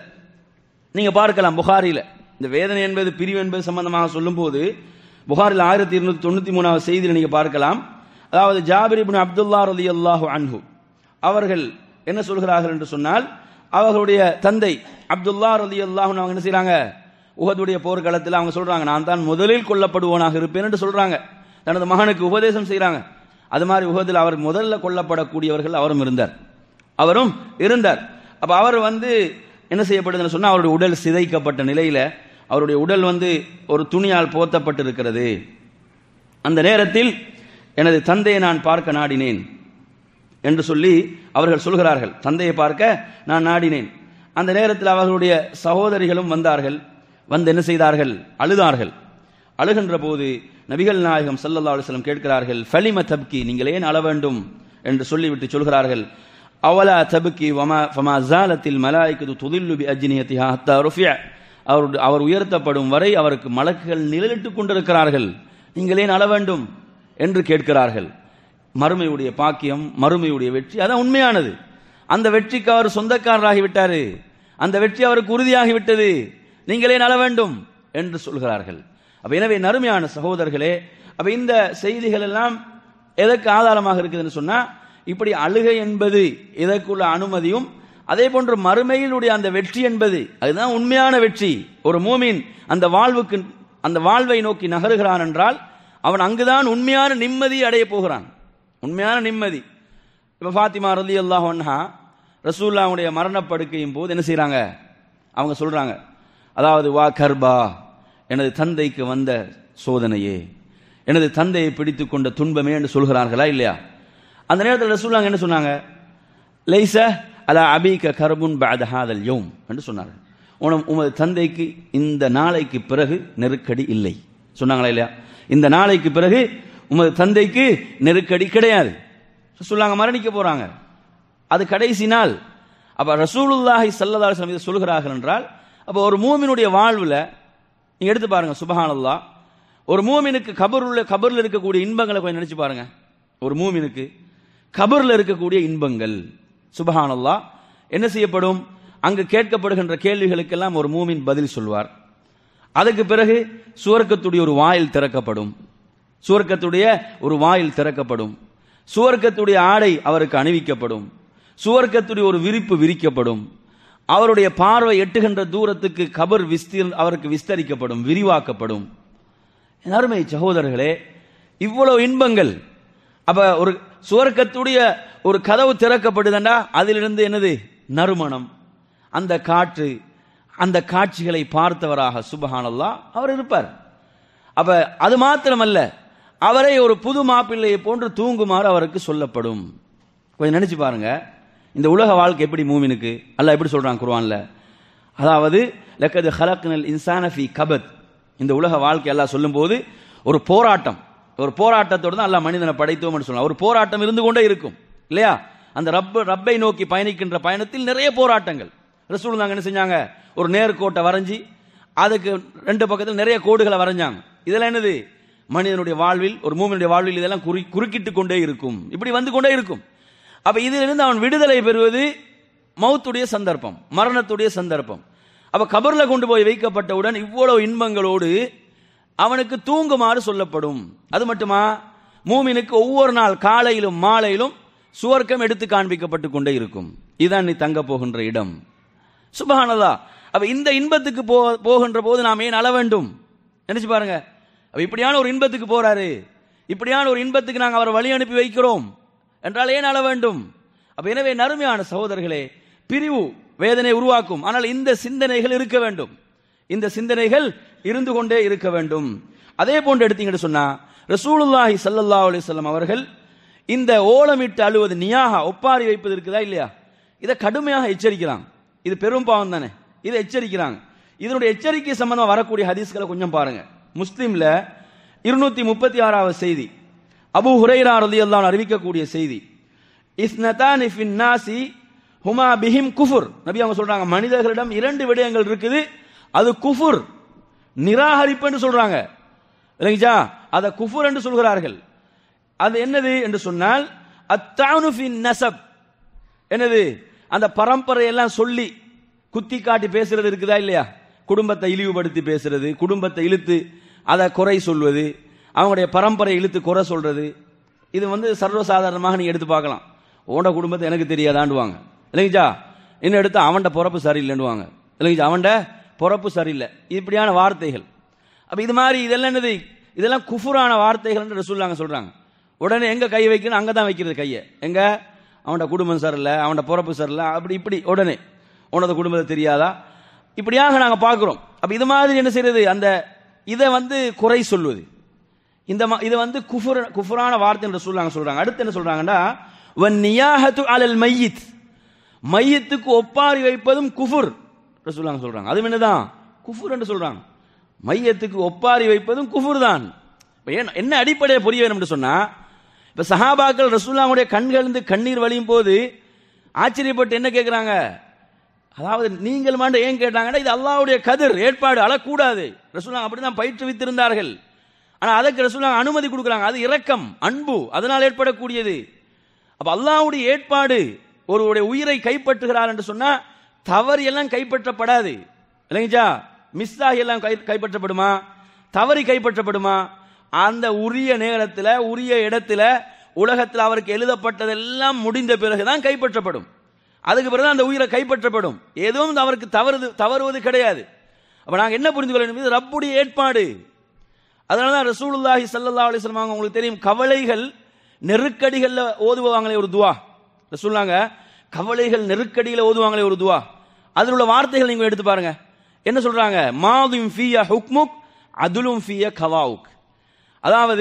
நீங்க பார்க்கலாம் புகாரில இந்த வேதனை என்பது பிரிவு என்பது சம்பந்தமாக சொல்லும்போது புகாரில் ஆயிரத்தி இருநூத்தி தொண்ணூத்தி மூணாவது செய்தியில் நீங்க பார்க்கலாம் அதாவது ஜாபிர் இப்னு அப்துல்லா ரலி அல்லாஹு அன்ஹு அவர்கள் என்ன சொல்கிறார்கள் என்று சொன்னால் அவர்களுடைய தந்தை அப்துல்லா ரலி அல்லாஹு அவங்க என்ன செய்றாங்க உஹதுடைய போர்க்களத்தில் அவங்க சொல்றாங்க நான் தான் முதலில் கொல்லப்படுவோனாக இருப்பேன் என்று சொல்றாங்க தனது மகனுக்கு உபதேசம் செய்றாங்க அது மாதிரி உஹதில் அவர் முதல்ல கொல்லப்படக்கூடியவர்கள் அவரும் இருந்தார் அவரும் இருந்தார் அப்ப அவர் வந்து என்ன செய்யப்படுதுன்னு சொன்னா அவருடைய உடல் சிதைக்கப்பட்ட நிலையில அவருடைய உடல் வந்து ஒரு துணியால் போத்தப்பட்டிருக்கிறது அந்த நேரத்தில் எனது தந்தையை நான் பார்க்க நாடினேன் என்று சொல்லி அவர்கள் சொல்கிறார்கள் தந்தையை பார்க்க நான் நாடினேன் அந்த நேரத்தில் அவர்களுடைய சகோதரிகளும் வந்தார்கள் வந்து என்ன செய்தார்கள் அழுதார்கள் அழுகின்ற போது நபிகள் நாயகம் ஸல்லல்லாஹு அலைஹி வஸல்லம் கேட்கிறார்கள் ஃபலிம தப்கி நீங்கள் ஏன் அழ வேண்டும் என்று சொல்லிவிட்டு சொல்கிறார்கள் அவலா தபுக்கி வமா ஃபமா ஜாலத்தில் மலாய்க்கது துதில்லு பி அஜ்னியத்திஹா ஹத்தா ருஃபிய அவர் அவர் உயர்த்தப்படும் வரை அவருக்கு மலக்குகள் நிழலிட்டுக் கொண்டிருக்கிறார்கள் நீங்கள் ஏன் அழ வேண்டும் என்று கேட்கிறார்கள் மறுமையுடைய பாக்கியம் மறுமையுடைய வெற்றி அதான் உண்மையானது அந்த வெற்றிக்கு அவர் சொந்தக்காரராகி விட்டாரு அந்த வெற்றி அவருக்கு உறுதியாகி விட்டது நீங்களே நல வேண்டும் என்று சொல்கிறார்கள் அப்ப எனவே நறுமையான சகோதரர்களே அப்ப இந்த செய்திகள் எல்லாம் எதற்கு ஆதாரமாக இருக்குதுன்னு சொன்னா இப்படி அழுகை என்பது இதற்குள்ள அனுமதியும் அதே போன்று மறுமையிலுடைய அந்த வெற்றி என்பது அதுதான் உண்மையான வெற்றி ஒரு மூமின் அந்த வாழ்வுக்கு அந்த வாழ்வை நோக்கி நகருகிறான் என்றால் அவன் அங்குதான் உண்மையான நிம்மதி அடைய போகிறான் உண்மையான நிம்மதி இப்ப ஃபாத்திமா ரலி அல்லாஹ் ஒன்ஹா ரசூல்லாவுடைய மரணப்படுக்கையும் போது என்ன செய்றாங்க அவங்க சொல்றாங்க அதாவது வா கர்பா எனது தந்தைக்கு வந்த சோதனையே எனது தந்தையை பிடித்து கொண்ட துன்பமே என்று சொல்கிறார்களா இல்லையா அந்த நேரத்தில் ரசூல்லாங்க என்ன சொன்னாங்க லைச அலா அபீக கர்புன் பஅத ஹாதல் யௌம் என்று சொன்னார்கள் உனம் உமது தந்தைக்கு இந்த நாளைக்கு பிறகு நெருக்கடி இல்லை சொன்னாங்களா இல்லையா இந்த நாளைக்கு பிறகு உமது தந்தைக்கு நெருக்கடி கிடையாது சொல்லாங்க மரணிக்க போறாங்க அது கடைசி நாள் அப்ப ரசூலுல்லாஹி ஸல்லல்லாஹு அலைஹி வஸல்லம் இதை சொல்கிறார்கள் என்றால் அப்ப ஒரு மூமினுடைய வாழ்வுல நீங்க எடுத்து பாருங்க சுபஹானல்லாஹ் ஒரு மூமினுக்கு கபருள்ள கபர்ல இருக்கக்கூடிய இன்பங்களை கொஞ்சம் நினைச்சு பாருங்க ஒரு மூமினுக்கு கபர்ல இருக்கக்கூடிய இன்பங்கள் சுபஹானல்லாஹ் என்ன செய்யப்படும் அங்கு கேட்கப்படுகின்ற கேள்விகளுக்கெல்லாம் ஒரு மூமின் பதில் சொல்வார் அதுக்கு பிறகு சுவர்க்கத்துடைய ஒரு வாயில் திறக்கப்படும் சுவர்க்கத்துடைய ஒரு வாயில் திறக்கப்படும் சுவர்க்கத்துடைய ஆடை அவருக்கு அணிவிக்கப்படும் சுவர்க்கத்துடைய ஒரு விரிப்பு விரிக்கப்படும் அவருடைய பார்வை எட்டுகின்ற தூரத்துக்கு கபர் விஸ்தீர் அவருக்கு விஸ்தரிக்கப்படும் விரிவாக்கப்படும் என் அருமை சகோதரர்களே இவ்வளவு இன்பங்கள் அப்ப ஒரு சுவர்க்கத்துடைய ஒரு கதவு திறக்கப்படுதண்டா அதிலிருந்து என்னது நறுமணம் அந்த காற்று அந்த காட்சிகளை பார்த்தவராக சுபஹானல்லா அவர் இருப்பார் அப்ப அது மாத்திரமல்ல அவரை ஒரு புது மாப்பிள்ளையை போன்று தூங்குமாறு அவருக்கு சொல்லப்படும் கொஞ்சம் நினைச்சு பாருங்க இந்த உலக வாழ்க்கை எப்படி மூமினுக்கு அல்லாஹ் எப்படி சொல்றான் குர்ஆன்ல அதாவது லக்கது ஹலக்னல் இன்சான ஃபி கபத் இந்த உலக வாழ்க்கை எல்லாம் சொல்லும்போது ஒரு போராட்டம் ஒரு போராட்டத்தோடு தான் அல்லாஹ் மனிதனை படைத்தோம்னு சொல்லலாம் ஒரு போராட்டம் இருந்து கொண்டே இருக்கும் இல்லையா அந்த ரப் ரப்பை நோக்கி பயணிக்கின்ற பயணத்தில் நிறைய போராட்டங்கள் ரசூல் நாங்க என்ன செஞ்சாங்க ஒரு நேர்கோட்டை வரைஞ்சி அதுக்கு ரெண்டு பக்கத்தில் நிறைய கோடுகளை வரைஞ்சாங்க இதெல்லாம் என்னது மனிதனுடைய வாழ்வில் ஒரு மூமினுடைய வாழ்வில் இதெல்லாம் குறி குறுக்கிட்டு கொண்டே இருக்கும் இப்படி வந்து கொண்டே இருக்கும் அப்ப இதிலிருந்து அவன் விடுதலை பெறுவது மௌத்துடைய சந்தர்ப்பம் மரணத்துடைய சந்தர்ப்பம் அப்ப கபர்ல கொண்டு போய் வைக்கப்பட்டவுடன் இவ்வளவு இன்பங்களோடு அவனுக்கு தூங்குமாறு சொல்லப்படும் அது மட்டுமா மூமினுக்கு ஒவ்வொரு நாள் காலையிலும் மாலையிலும் சுவர்க்கம் எடுத்து காண்பிக்கப்பட்டு கொண்டே இருக்கும் இதுதான் நீ தங்க போகின்ற இடம் சுபஹானல்லா அப்ப இந்த இன்பத்துக்கு போ போகின்ற போது நாம் ஏன் அழ வேண்டும் நினைச்சு பாருங்க அப்ப இப்படியான ஒரு இன்பத்துக்கு போறாரு இப்படியான ஒரு இன்பத்துக்கு நாங்கள் அவரை வழி அனுப்பி வைக்கிறோம் என்றால் ஏன் அழ வேண்டும் அப்ப எனவே நறுமையான சகோதரர்களே பிரிவு வேதனை உருவாக்கும் ஆனால் இந்த சிந்தனைகள் இருக்க வேண்டும் இந்த சிந்தனைகள் இருந்து கொண்டே இருக்க வேண்டும் அதே போன்று எடுத்தீங்கன்னு சொன்னா ரசூலுல்லாஹி ஸல்லல்லாஹு அலைஹி வஸல்லம் அவர்கள் இந்த ஓலமிட்டு அழுவது நியாக ஒப்பாரி வைப்பது இருக்குதா இல்லையா இதை கடுமையாக எச்சரிக்கிறாங்க இது பெரும் பாவம் தானே இதை எச்சரிக்கிறாங்க இதனுடைய எச்சரிக்கை சம்பந்தமா வரக்கூடிய ஹதீஸ்களை கொஞ்சம் பாருங்க முஸ்லிம்ல இருநூத்தி முப்பத்தி ஆறாவது செய்தி அபு ஹுரைரா ரலியல்லாஹு அன்ஹு அறிவிக்கக்கூடிய செய்தி இஸ்னதானி ஃபின் நாசி ஹுமா பிஹிம் குஃபுர் நபி அவங்க சொல்றாங்க மனிதர்களிடம் இரண்டு விடயங்கள் இருக்குது அது குஃபுர் நிராகரிப்பு என்று சொல்றாங்க இல்லைங்களா அதை குஃபுர் என்று சொல்கிறார்கள் அது என்னது என்று சொன்னால் அத்தானு ஃபின் நசப் என்னது அந்த பரம்பரை எல்லாம் சொல்லி குத்தி காட்டி பேசுறது இருக்குதா இல்லையா குடும்பத்தை இழிவுபடுத்தி பேசுறது குடும்பத்தை இழுத்து அதை குறை சொல்வது அவங்களுடைய பரம்பரை இழுத்து குறை சொல்றது இது வந்து சர்வசாதாரணமாக நீங்க எடுத்து பார்க்கலாம் உன்னோட குடும்பத்தை எனக்கு தெரியாதாண்டுவாங்க இல்லைங்கஜா இன்னும் எடுத்து அவன்ட பொறப்பு சரியில்லைன்னுவாங்க இல்லைங்கஜா அவன்ட பொறப்பு சரியில்லை இப்படியான வார்த்தைகள் அப்ப இது மாதிரி இதெல்லாம் என்னது இதெல்லாம் குஃபுரான வார்த்தைகள் என்று ரசூல்லாங்க சொல்றாங்க உடனே எங்க கை வைக்கணும் அங்க தான் வைக்கிறது கையை எங்க அவனோட குடும்பம் சரியில்லை அவனோட பொறப்பு சரியில்லை அப்படி இப்படி உடனே உனது குடும்பத்தை தெரியாதா இப்படியாக நாங்க பார்க்கிறோம் அப்ப இது மாதிரி என்ன செய்யறது அந்த இதை வந்து குறை சொல்வது இந்த ம- இது வந்து குஃபுர் குஃபுரான வார்த்தை என்று சொல்றாங்க சொல்றாங்க அடுத்து என்ன சொல்றாங்கன்னா வன் நியாஹத்து அலல் மையித் மையத்துக்கு ஒப்பாரி வைப்பதும் குஃபுர் ரசூலுல்லாஹ் சொல்றாங்க அது என்னதான் குஃபுர் என்று சொல்றாங்க மையத்துக்கு ஒப்பாரி வைப்பதும் குஃபுர் தான் இப்ப ஏன் என்ன அடிப்படையை புரிய வேணும்னு சொன்னா இப்ப சஹாபாக்கள் ரசூலுல்லாஹ்வுடைய கண்களிலிருந்து கண்ணீர் வழியும் போது ஆச்சரியப்பட்டு என்ன கேட்கிறாங்க அதாவது நீங்கள் மாண்ட ஏன் கேட்டாங்கன்னா இது அல்லாஹ்வுடைய கதிர் ஏற்பாடு அழக்கூடாது ரசூலுல்லாஹ் அப்படிதான் பயிற்றுவித்திருந்தார்கள் ஆனா அதற்கு ரசூலுல்லாஹ் அனுமதி கொடுக்குறாங்க அது இரக்கம் அன்பு அதனால் ஏற்படக்கூடியது அப்ப அல்லாஹ்வுடைய ஏற்பாடு ஒருவருடைய உயிரை கைப்பற்றுகிறார் என்று சொன்னா தவறு எல்லாம் கைப்பற்றப்படாது இல்லைங்கஜா மிஸ் ஆகி எல்லாம் கை கைப்பற்றப்படுமா தவறி கைப்பற்றப்படுமா அந்த உரிய நேரத்தில் உரிய இடத்துல உலகத்தில் அவருக்கு எழுதப்பட்டதெல்லாம் முடிந்த பிறகுதான் கைப்பற்றப்படும் அதுக்கு பிறகு அந்த உயிரை கைப்பற்றப்படும் எதுவும் அவருக்கு தவறுது தவறுவது கிடையாது அப்ப நாங்க என்ன புரிந்து கொள்ள வேண்டும் இது ரப்புடைய ஏற்பாடு அதனால தான் ரசூலுல்லாஹி ஸல்லல்லாஹு அலைஹி வஸல்லம் அவங்க உங்களுக்கு தெரியும் கவலைகள் நெருக்கடிகள்ல ஓதுவாங்களே ஒரு துவா ரசூலுல்லாங்க கவலைகள் நெருக்கடியில ஓதுவாங்களே ஒரு துவா அதில் உள்ள வார்த்தைகள் நீங்க எடுத்து பாருங்க என்ன சொல்றாங்க மாதும் ஃபிய ஹுக்முக் அதுலும் ஃபிய கவாவுக் அதாவது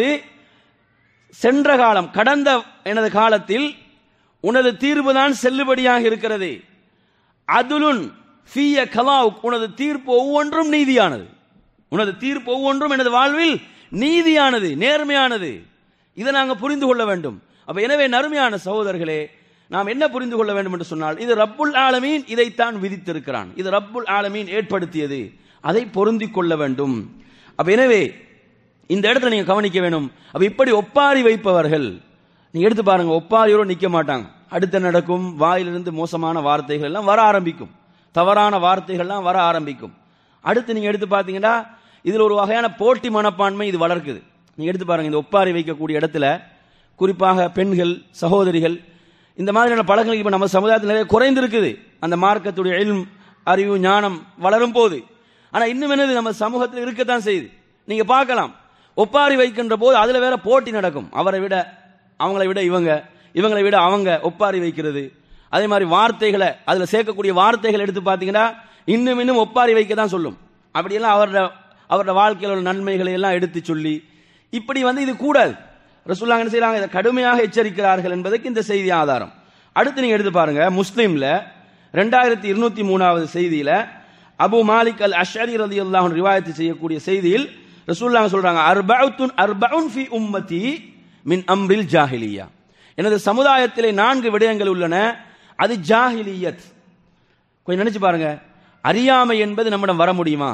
சென்ற காலம் கடந்த எனது காலத்தில் உனது தீர்ப்புதான் செல்லுபடியாக இருக்கிறது அதுலுன் ஃபிய கலாவுக் உனது தீர்ப்பு ஒவ்வொன்றும் நீதியானது உனது தீர்ப்பு ஒவ்வொன்றும் எனது வாழ்வில் நீதியானது நேர்மையானது இதை நாங்க புரிந்து கொள்ள வேண்டும் அப்ப எனவே நறுமையான சகோதரர்களே நாம் என்ன புரிந்து கொள்ள வேண்டும் என்று சொன்னால் இது ரப்புல் ஆலமீன் இதைத்தான் விதித்திருக்கிறான் இது ரப்புல் ஆலமீன் ஏற்படுத்தியது அதை பொருந்திக் கொள்ள வேண்டும் அப்ப எனவே இந்த இடத்துல நீங்க கவனிக்க வேணும் அப்ப இப்படி ஒப்பாரி வைப்பவர்கள் நீங்க எடுத்து பாருங்க ஒப்பாரியோடு நிக்க மாட்டாங்க அடுத்து நடக்கும் வாயிலிருந்து மோசமான வார்த்தைகள் எல்லாம் வர ஆரம்பிக்கும் தவறான வார்த்தைகள்லாம் வர ஆரம்பிக்கும் அடுத்து நீங்க எடுத்து பார்த்தீங்கன்னா இதுல ஒரு வகையான போட்டி மனப்பான்மை இது வளர்க்குது நீங்க எடுத்து பாருங்க இந்த ஒப்பாரி வைக்கக்கூடிய இடத்துல குறிப்பாக பெண்கள் சகோதரிகள் இந்த மாதிரியான பழக்கங்கள் இப்ப நம்ம சமுதாயத்தில் நிறைய குறைந்திருக்குது அந்த மார்க்கத்துடைய எல்ம் அறிவு ஞானம் வளரும் போது ஆனா இன்னும் என்னது நம்ம சமூகத்தில் இருக்கத்தான் செய்யுது நீங்க பார்க்கலாம் ஒப்பாரி வைக்கின்ற போது அதுல வேற போட்டி நடக்கும் அவரை விட அவங்களை விட இவங்க இவங்களை விட அவங்க ஒப்பாரி வைக்கிறது அதே மாதிரி வார்த்தைகளை அதுல சேர்க்கக்கூடிய வார்த்தைகள் எடுத்து பார்த்தீங்கன்னா இன்னும் இன்னும் ஒப்பாரி வைக்க தான் சொல்லும் அப்படியெல்லாம் அவரோட அவரோட வாழ்க்கையில் உள்ள நன்மைகளை எல்லாம் எடுத்து சொல்லி இப்படி வந்து இது கூடாது ரசூல்லாங்க என்ன செய்யறாங்க இதை கடுமையாக எச்சரிக்கிறார்கள் என்பதற்கு இந்த செய்தி ஆதாரம் அடுத்து நீங்க எடுத்து பாருங்க முஸ்லீம்ல ரெண்டாயிரத்தி இருநூத்தி மூணாவது செய்தியில அபு மாலிக் அல் அஷரி ரதி அல்லாஹ் ரிவாயத்து செய்யக்கூடிய செய்தியில் ரசூல்லாங்க சொல்றாங்க அர்பவுத்துன் அர்பவுன் ஃபி உம்மதி மின் அம்ரில் ஜாஹிலியா எனது சமுதாயத்திலே நான்கு விடயங்கள் உள்ளன அது ஜாஹிலியத் கொஞ்சம் நினைச்சு பாருங்க அறியாமை என்பது நம்மிடம் வர முடியுமா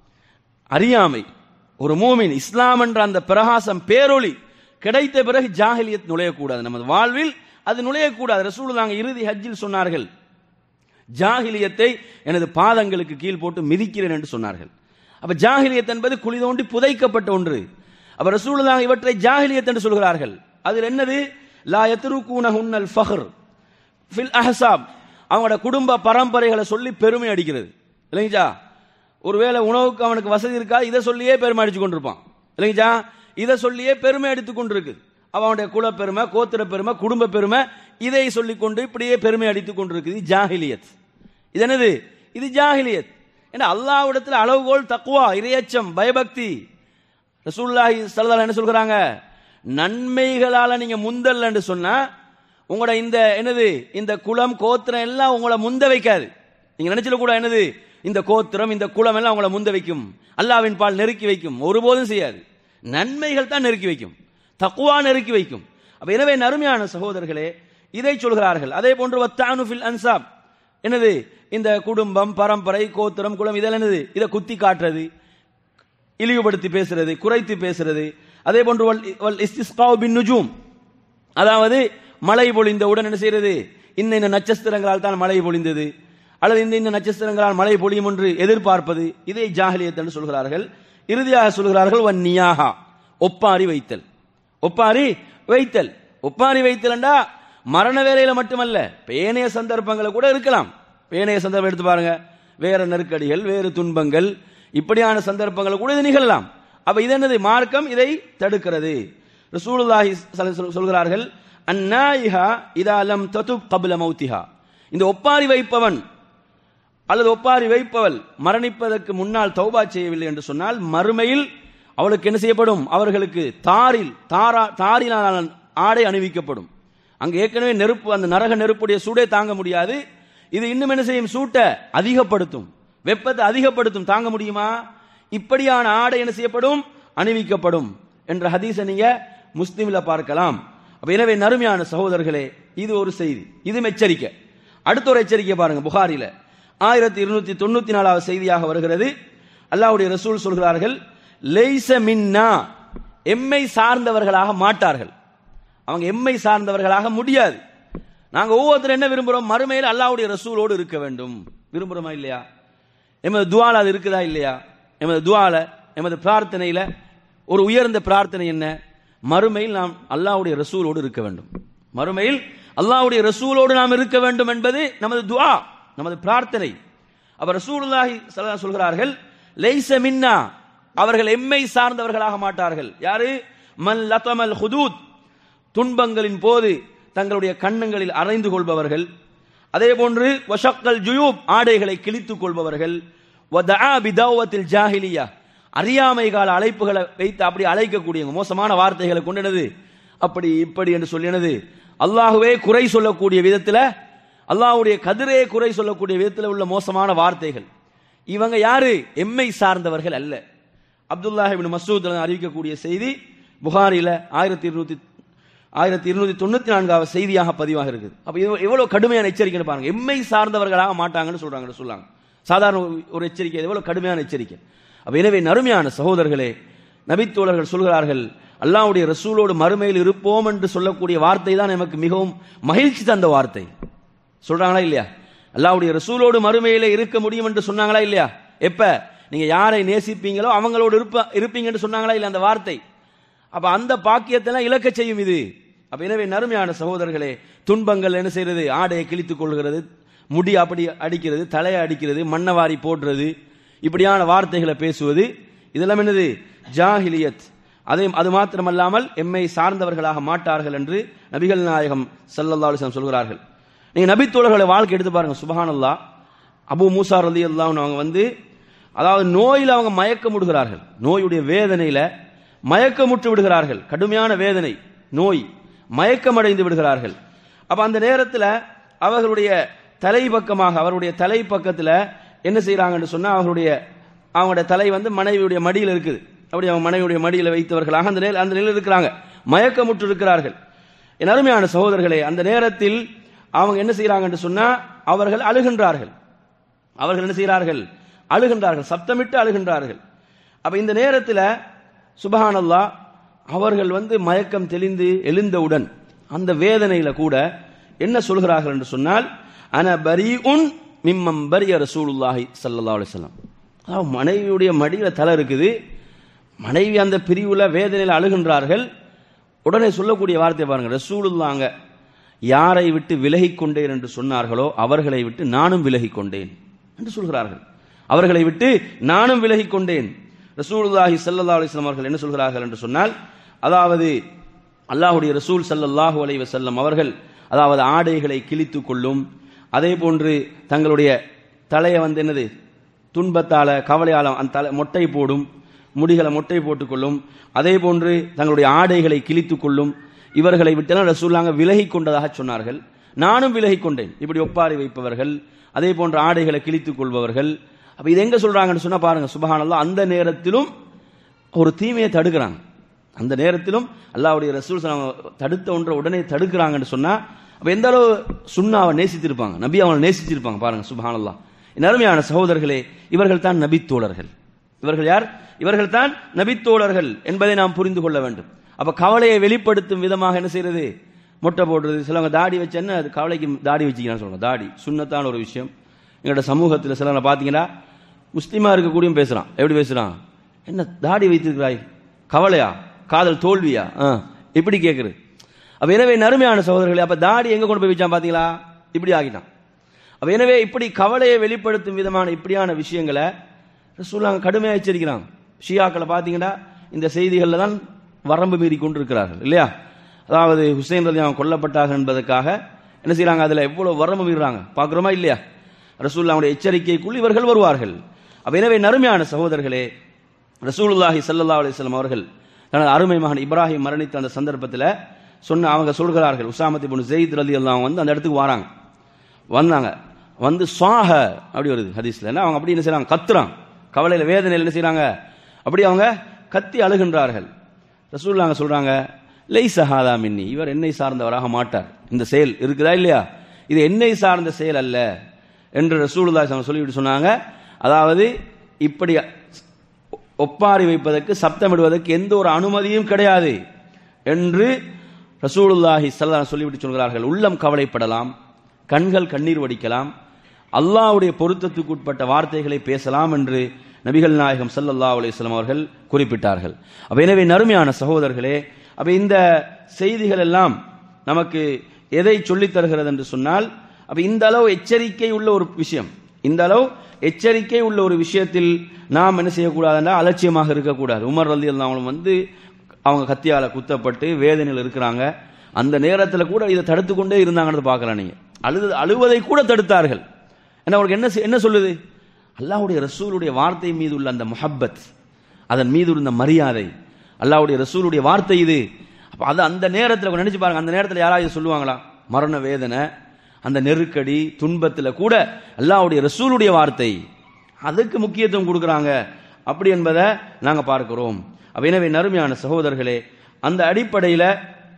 அறியாமை ஒரு மூமின் இஸ்லாம் என்ற அந்த பிரகாசம் பேரொளி கிடைத்த பிறகு ஜாஹிலியத் நுழையக்கூடாது நமது வாழ்வில் அது நுழையக்கூடாது ரசூல் நாங்கள் இறுதி ஹஜ்ஜில் சொன்னார்கள் ஜாஹிலியத்தை எனது பாதங்களுக்கு கீழ் போட்டு மிதிக்கிறேன் என்று சொன்னார்கள் அப்ப ஜாஹிலியத் என்பது குழி தோண்டி புதைக்கப்பட்ட ஒன்று அப்ப ரசூலுல்லாஹ் இவற்றை ஜாஹிலியத் என்று சொல்கிறார்கள் அதில் என்னது லா யத்ருகூனஹுன்னல் ஃபஹர் ஃபில் அஹசாப் அவங்களோட குடும்ப பரம்பரைகளை சொல்லி பெருமை அடிக்கிறது இல்லைங்கஜா ஒருவேளை உணவுக்கு அவனுக்கு வசதி இருக்கா இதை சொல்லியே பெருமை அடிச்சு கொண்டிருப்பான் இல்லைங்கஜா இதை சொல்லியே பெருமை அடித்துக் கொண்டிருக்கு அவனுடைய குல பெருமை கோத்திர பெருமை குடும்ப பெருமை இதை சொல்லிக் கொண்டு இப்படியே பெருமை அடித்துக் கொண்டிருக்குது ஜாஹிலியத் இது என்னது இது ஜாஹிலியத் ஏன்னா அல்லாஹ்விடத்துல அளவுகோல் தக்குவா இரையச்சம் பயபக்தி ரசூலுல்லாஹி ஸல்லல்லாஹு என்ன சொல்றாங்க நன்மைகளால நீங்க முந்தல் என்று சொன்னா உங்களோட இந்த என்னது இந்த குலம் கோத்திரம் எல்லாம் உங்களை முந்த வைக்காது நீங்க நினைச்சிட கூட என்னது இந்த கோத்திரம் இந்த குலம் எல்லாம் உங்களை முந்த வைக்கும் அல்லாவின் பால் நெருக்கி வைக்கும் ஒருபோதும் செய்யாது நன்மைகள் தான் நெருக்கி வைக்கும் தக்குவா நெருக்கி வைக்கும் அப்ப எனவே நறுமையான சகோதரர்களே இதை சொல்கிறார்கள் அதே போன்று வத்தானு ஃபில் அன்சாப் என்னது இந்த குடும்பம் பரம்பரை கோத்திரம் குலம் இதெல்லாம் என்னது இதை குத்தி காட்டுறது இழிவுபடுத்தி பேசுறது குறைத்து பேசுறது அதே போன்று வல் வல் இஸ்திஸ்காவு பின் நுஜூம் அதாவது மழை பொழிந்தவுடன் என்ன செய்யறது இந்த இந்த நட்சத்திரங்களால் தான் மழை பொழிந்தது அல்லது இந்த இந்த நட்சத்திரங்களால் மழை பொழியும் என்று எதிர்பார்ப்பது இதை ஜாஹலியத் என்று சொல்கிறார்கள் இறுதியாக சொல்கிறார்கள் வன் நியாஹா ஒப்பாரி வைத்தல் ஒப்பாரி வைத்தல் ஒப்பாரி வைத்தல்ண்டா மரண வேலையில மட்டுமல்ல பேனைய சந்தர்ப்பங்களை கூட இருக்கலாம் பேனைய சந்தர்ப்பம் எடுத்து பாருங்க வேற நெருக்கடிகள் வேறு துன்பங்கள் இப்படியான சந்தர்ப்பங்களை கூட இது நிகழலாம் அப்ப இது என்னது மார்க்கம் இதை தடுக்கிறது ரசூலுல்லாஹி ஸல்லல்லாஹு அலைஹி சொல்கிறார்கள் அந்நாயிஹா இதா லம் ததுப் கபில மௌத்திஹா இந்த ஒப்பாரி வைப்பவன் அல்லது ஒப்பாரி வைப்பவள் மரணிப்பதற்கு முன்னால் தௌபா செய்யவில்லை என்று சொன்னால் மறுமையில் அவளுக்கு என்ன செய்யப்படும் அவர்களுக்கு தாரில் தாரா தாரிலான ஆடை அணிவிக்கப்படும் அங்க ஏற்கனவே நெருப்பு அந்த நரக நெருப்புடைய சூடே தாங்க முடியாது இது இன்னும் என்ன செய்யும் சூட்டை அதிகப்படுத்தும் வெப்பத்தை அதிகப்படுத்தும் தாங்க முடியுமா இப்படியான ஆடை என்ன செய்யப்படும் அணிவிக்கப்படும் என்ற ஹதீஸை நீங்க முஸ்லிம்ல பார்க்கலாம் அப்ப எனவே நறுமையான சகோதரர்களே இது ஒரு செய்தி இது எச்சரிக்கை அடுத்த ஒரு எச்சரிக்கை பாருங்க புகாரில ஆயிரத்தி இருநூத்தி தொண்ணூத்தி நாலாவது செய்தியாக வருகிறது அல்லாஹ்வுடைய ரசூல் சொல்கிறார்கள் லைச மின்னா எம்மை சார்ந்தவர்களாக மாட்டார்கள் அவங்க எம்மை சார்ந்தவர்களாக முடியாது நாங்க ஒவ்வொருத்தரும் என்ன விரும்புறோம் மறுமையில் அல்லாஹ்வுடைய ரசூலோடு இருக்க வேண்டும் விரும்புறோமா இல்லையா எமது துவால அது இருக்குதா இல்லையா எமது துவால எமது பிரார்த்தனையில ஒரு உயர்ந்த பிரார்த்தனை என்ன மறுமையில் நாம் அல்லாஹ்வுடைய ரசூலோடு இருக்க வேண்டும் மறுமையில் அல்லாஹ்வுடைய ரசூலோடு நாம் இருக்க வேண்டும் என்பது நமது துஆ நமது பிரார்த்தனை அவர் ரசூலுல்லாஹி ஸல்லல்லாஹு அலைஹி சொல்கிறார்கள் லைஸ மின்னா அவர்கள் எம்மை சார்ந்தவர்களாக மாட்டார்கள் யாரு மன் லதமல் ஹுதூத் துன்பங்களின் போது தங்களுடைய கண்ணங்களில் அரைந்து கொள்பவர்கள் அதே போன்று வஷக்கல் ஜுயூப் ஆடைகளை கிழித்துக் கொள்பவர்கள் வதஆ பிதௌவத்தில் ஜாஹிலியா அறியாமை கால அழைப்புகளை வைத்து அப்படி அழைக்கக்கூடிய மோசமான வார்த்தைகளை கொண்டினது அப்படி இப்படி என்று சொல்லினது அல்லாஹுவே குறை சொல்லக்கூடிய விதத்துல அல்லாஹ்வுடைய கதிரே குறை சொல்லக்கூடிய விதத்தில் உள்ள மோசமான வார்த்தைகள் இவங்க யாரு எம்மை சார்ந்தவர்கள் அல்ல அப்துல்லாஹ் இப்னு மசூத் அறிவிக்கக்கூடிய செய்தி புகாரில ஆயிரத்தி இருநூத்தி ஆயிரத்தி இருநூத்தி தொண்ணூத்தி நான்காவது செய்தியாக பதிவாக இருக்குது அப்ப இது எவ்வளவு கடுமையான எச்சரிக்கை பாருங்க எம்மை சார்ந்தவர்களாக மாட்டாங்கன்னு சொல்றாங்க சொல்லாங்க சாதாரண ஒரு- ஒரு எச்சரிக்கை இது எவ்வளவு கடுமையான எச்சரிக்கை அப்ப எனவே நறுமையான சகோதரர்களே நபித்தோழர்கள் சொல்கிறார்கள் அல்லாஹ்வுடைய ரசூலோடு மறுமையில் இருப்போம் என்று சொல்லக்கூடிய வார்த்தை தான் நமக்கு மிகவும் மகிழ்ச்சி தந்த வார்த்தை சொல்றாங்களா இல்லையா அல்லாஹ்வுடைய ரசூலோடு மறுமையில இருக்க முடியும் என்று சொன்னாங்களா இல்லையா எப்ப நீங்க யாரை நேசிப்பீங்களோ அவங்களோடு இருப்ப இருப்பீங்கன்னு சொன்னாங்களா இல்ல அந்த வார்த்தை அப்ப அந்த பாக்கியத்தெல்லாம் இழக்க செய்யும் இது அப்ப எனவே நறுமையான சகோதரர்களே துன்பங்கள் என்ன செய்யறது ஆடையை கிழித்துக் கொள்கிறது முடி அப்படி அடிக்கிறது தலையை அடிக்கிறது மண்ணவாரி போடுறது இப்படியான வார்த்தைகளை பேசுவது இதெல்லாம் என்னது ஜாஹிலியத் அதே அது மாத்திரமல்லாமல் எம்மை சார்ந்தவர்களாக மாட்டார்கள் என்று நபிகள் நாயகம் ஸல்லல்லாஹு அலைஹி வஸல்லம் சொல்கிறார்கள் நீங்க நபித்தோழர்களை வாழ்க்கை எடுத்து பாருங்க சுபஹானல்லாஹ் அபு மூசா ரலியல்லாஹு அன்ஹு அவங்க வந்து அதாவது நோயில் அவங்க மயக்கமுடுகிறார்கள் நோயுடைய வேதனையில மயக்கமுற்று விடுகிறார்கள் கடுமையான வேதனை நோய் மயக்கமடைந்து விடுகிறார்கள் அப்ப அந்த நேரத்தில் அவர்களுடைய தலை பக்கமாக அவருடைய தலை பக்கத்தில் என்ன செய்றாங்கன்னு சொன்னா அவர்களுடைய அவங்களுடைய தலை வந்து மனைவியுடைய மடியில் இருக்குது அப்படி அவங்க மனைவியுடைய மடியில் வைத்தவர்களாக அந்த நிலையில் அந்த நிலையில் இருக்கிறாங்க மயக்கமுற்று இருக்கிறார்கள் என் அருமையான சகோதரர்களே அந்த நேரத்தில் அவங்க என்ன செய்றாங்கன்னு சொன்னா அவர்கள் அழுகின்றார்கள் அவர்கள் என்ன செய்கிறார்கள் அழுகின்றார்கள் சப்தமிட்டு அழுகின்றார்கள் அப்ப இந்த நேரத்தில் சுபஹானல்லா அவர்கள் வந்து மயக்கம் தெளிந்து எழுந்தவுடன் அந்த வேதனையில கூட என்ன சொல்கிறார்கள் என்று சொன்னால் அன பரி உன் மிம்மம் பரிய ரசூலுல்லாஹி ஸல்லல்லாஹு அலைஹி வஸல்லம் அதாவது மனைவியுடைய மடியில தலை இருக்குது மனைவி அந்த பிரிவுல வேதனையில் அழுகின்றார்கள் உடனே சொல்லக்கூடிய வார்த்தை பாருங்க ரசூலுல்லாங்க யாரை விட்டு விலகிக் கொண்டேன் என்று சொன்னார்களோ அவர்களை விட்டு நானும் விலகிக் கொண்டேன் என்று சொல்கிறார்கள் அவர்களை விட்டு நானும் விலகிக் கொண்டேன் ரசூலுல்லாஹி ஸல்லல்லாஹு அலைஹி வஸல்லம் அவர்கள் என்ன சொல்கிறார்கள் என்று சொன்னால் அதாவது அல்லாஹ்வுடைய ரசூல் ஸல்லல்லாஹு அலைஹி வஸல்லம் அவர்கள் அதாவது ஆடைகளை கிழித்துக் கொள்ளும் அதே போன்று தங்களுடைய தலையை வந்து என்னது துன்பத்தால கவலையால அந்த தலை மொட்டை போடும் முடிகளை மொட்டை போட்டுக்கொள்ளும் அதே போன்று தங்களுடைய ஆடைகளை கிழித்துக் கொள்ளும் இவர்களை விட்டெல்லாம் ரசூல்லாங்க விலகிக் கொண்டதாக சொன்னார்கள் நானும் விலகிக் கொண்டேன் இப்படி ஒப்பாரி வைப்பவர்கள் அதே போன்ற ஆடைகளை கிழித்துக் கொள்பவர்கள் அப்ப இது எங்க சொல்றாங்கன்னு சொன்னா பாருங்க சுபஹானல்லாஹ் அந்த நேரத்திலும் ஒரு தீமையை தடுக்கிறாங்க அந்த நேரத்திலும் அல்லாஹ்வுடைய ரசூல் ஸல்லல்லாஹு அலைஹி வஸல்லம் தடுத்த ஒன்றை உடனே தடுக்கிறாங்கன்னு சொன்னா அப்ப எந்த அளவு சுண்ணாவை நேசித்திருப்பாங்க நபி அவங்களை நேசிச்சிருப்பாங்க பாருங்க சுபஹானல்லாஹ் என் அருமையான சகோதரர்களே இவர்கள் தான் நபித்தோழர்கள் இவர்கள் யார் இவர்கள் தான் நபித்தோழர்கள் என்பதை நாம் புரிந்து கொள்ள வேண்டும் அப்ப கவலையை வெளிப்படுத்தும் விதமாக என்ன செய்யறது மொட்டை போடுறது சிலவங்க தாடி வச்சு என்ன அது கவலைக்கு தாடி வச்சுக்கிறான்னு சொல்லுவாங்க தாடி சுண்ணத்தான ஒரு விஷயம் எங்களோட சமூகத்தில் சிலவங்க பார்த்தீங்கன்னா முஸ்லீமா இருக்கக்கூடியும் பேசுறான் எப்படி பேசுறான் என்ன தாடி வைத்திருக்கிறாய் கவலையா காதல் தோல்வியா ஆ, இப்படி கேட்குறது அப்ப எனவே நறுமையான சகோதரர்களே அப்ப தாடி எங்க கொண்டு போய் வச்சான் பாத்தீங்களா இப்படி ஆகிட்டான் அப்ப எனவே இப்படி கவலையை வெளிப்படுத்தும் விதமான இப்படியான விஷயங்களை ரசூலுல்லாஹ் கடுமையா எச்சரிக்கிறாங்க ஷியாக்களை பார்த்தீங்கன்னா இந்த செய்திகள்ல தான் வரம்பு மீறி கொண்டிருக்கிறார்கள் இல்லையா அதாவது ஹுசைன் ரலி அவன் கொல்லப்பட்டார்கள் என்பதற்காக என்ன செய்றாங்க அதுல எவ்வளவு வரம்பு மீறுறாங்க பார்க்குறோமா இல்லையா ரசூலுல்லாஹ்வுடைய எச்சரிக்கைக்குள் இவர்கள் வருவார்கள் அப்ப எனவே நறுமையான சகோதரர்களே ரசூலுல்லாஹி ஸல்லல்லாஹு அலைஹி வஸல்லம் அவர்கள் தனது அருமை மகன் இப்ராஹிம் மரணித்த அந்த சந்தர்ப்பத்தில் சொன்ன அவங்க சொல்கிறார்கள் உசாமத் இப்னு ஜெயித் ரலியல்லாஹு வந்து அந்த இடத்துக்கு வராங்க வந்தாங்க வந்து சுவாக அப்படி வருது ஹதீஸ்ல என்ன அவங்க அப்படி என்ன செய்றாங்க கத்துறாங்க கவலையில வேதனையில் என்ன செய்றாங்க அப்படி அவங்க கத்தி அழுகின்றார்கள் ரசூல்லாங்க சொல்றாங்க லை சஹாதா மின்னி இவர் என்னை சார்ந்தவராக மாட்டார் இந்த செயல் இருக்குதா இல்லையா இது என்னை சார்ந்த செயல் அல்ல என்று ரசூலுல்லாஹி ஸல்லல்லாஹு அலைஹி சொல்லிவிட்டு சொன்னாங்க அதாவது இப்படி ஒப்பாரி வைப்பதற்கு சப்தமிடுவதற்கு எந்த ஒரு அனுமதியும் கிடையாது என்று ரசூலுல்லாஹி ஸல்லல்லாஹு அலைஹி சொல்லிவிட்டு சொல்கிறார்கள் உள்ளம் கவலைப்படலாம் கண்கள் கண்ணீர் வடிக்கலாம் அல்லாஹ்வுடைய பொருத்தத்துக்கு உட்பட்ட வார்த்தைகளை பேசலாம் என்று நபிகள் நாயகம் ஸல்லல்லாஹு அலைஹி வஸல்லம் அவர்கள் குறிப்பிட்டார்கள் அப்ப எனவே நறுமையான சகோதரர்களே அப்ப இந்த செய்திகள் எல்லாம் நமக்கு எதை சொல்லித் தருகிறது என்று சொன்னால் அப்ப இந்த அளவு எச்சரிக்கை உள்ள ஒரு விஷயம் இந்த அளவு எச்சரிக்கை உள்ள ஒரு விஷயத்தில் நாம் என்ன செய்யக்கூடாதுன்னா அலட்சியமாக இருக்கக்கூடாது உமர் ரலி அவங்களும் வந்து அவங்க கத்தியால குத்தப்பட்டு வேதனையில் இருக்கிறாங்க அந்த நேரத்தில் கூட இதை தடுத்து கொண்டே இருந்தாங்கன்னு பார்க்கலாம் நீங்க அழுது அழுவதை கூட தடுத்தார்கள் என்ன அவங்களுக்கு என்ன செய்- என்ன சொல்லுது அல்லாஹ்வுடைய ரசூலுடைய வார்த்தை மீது உள்ள அந்த முஹப்பத் அதன் மீது இருந்த மரியாதை அல்லாஹ்வுடைய ரசூலுடைய வார்த்தை இது அப்ப அது அந்த நேரத்தில் கொஞ்சம் நினைச்சு பாருங்க அந்த நேரத்தில் யாராவது சொல்லுவாங்களா மரண வேதனை அந்த நெருக்கடி துன்பத்தில் கூட அல்லாஹ்வுடைய ரசூலுடைய வார்த்தை அதுக்கு முக்கியத்துவம் கொடுக்குறாங்க அப்படி என்பதை நாங்கள் பார்க்கிறோம் அப்ப எனவே நறுமையான சகோதரர்களே அந்த அடிப்படையில்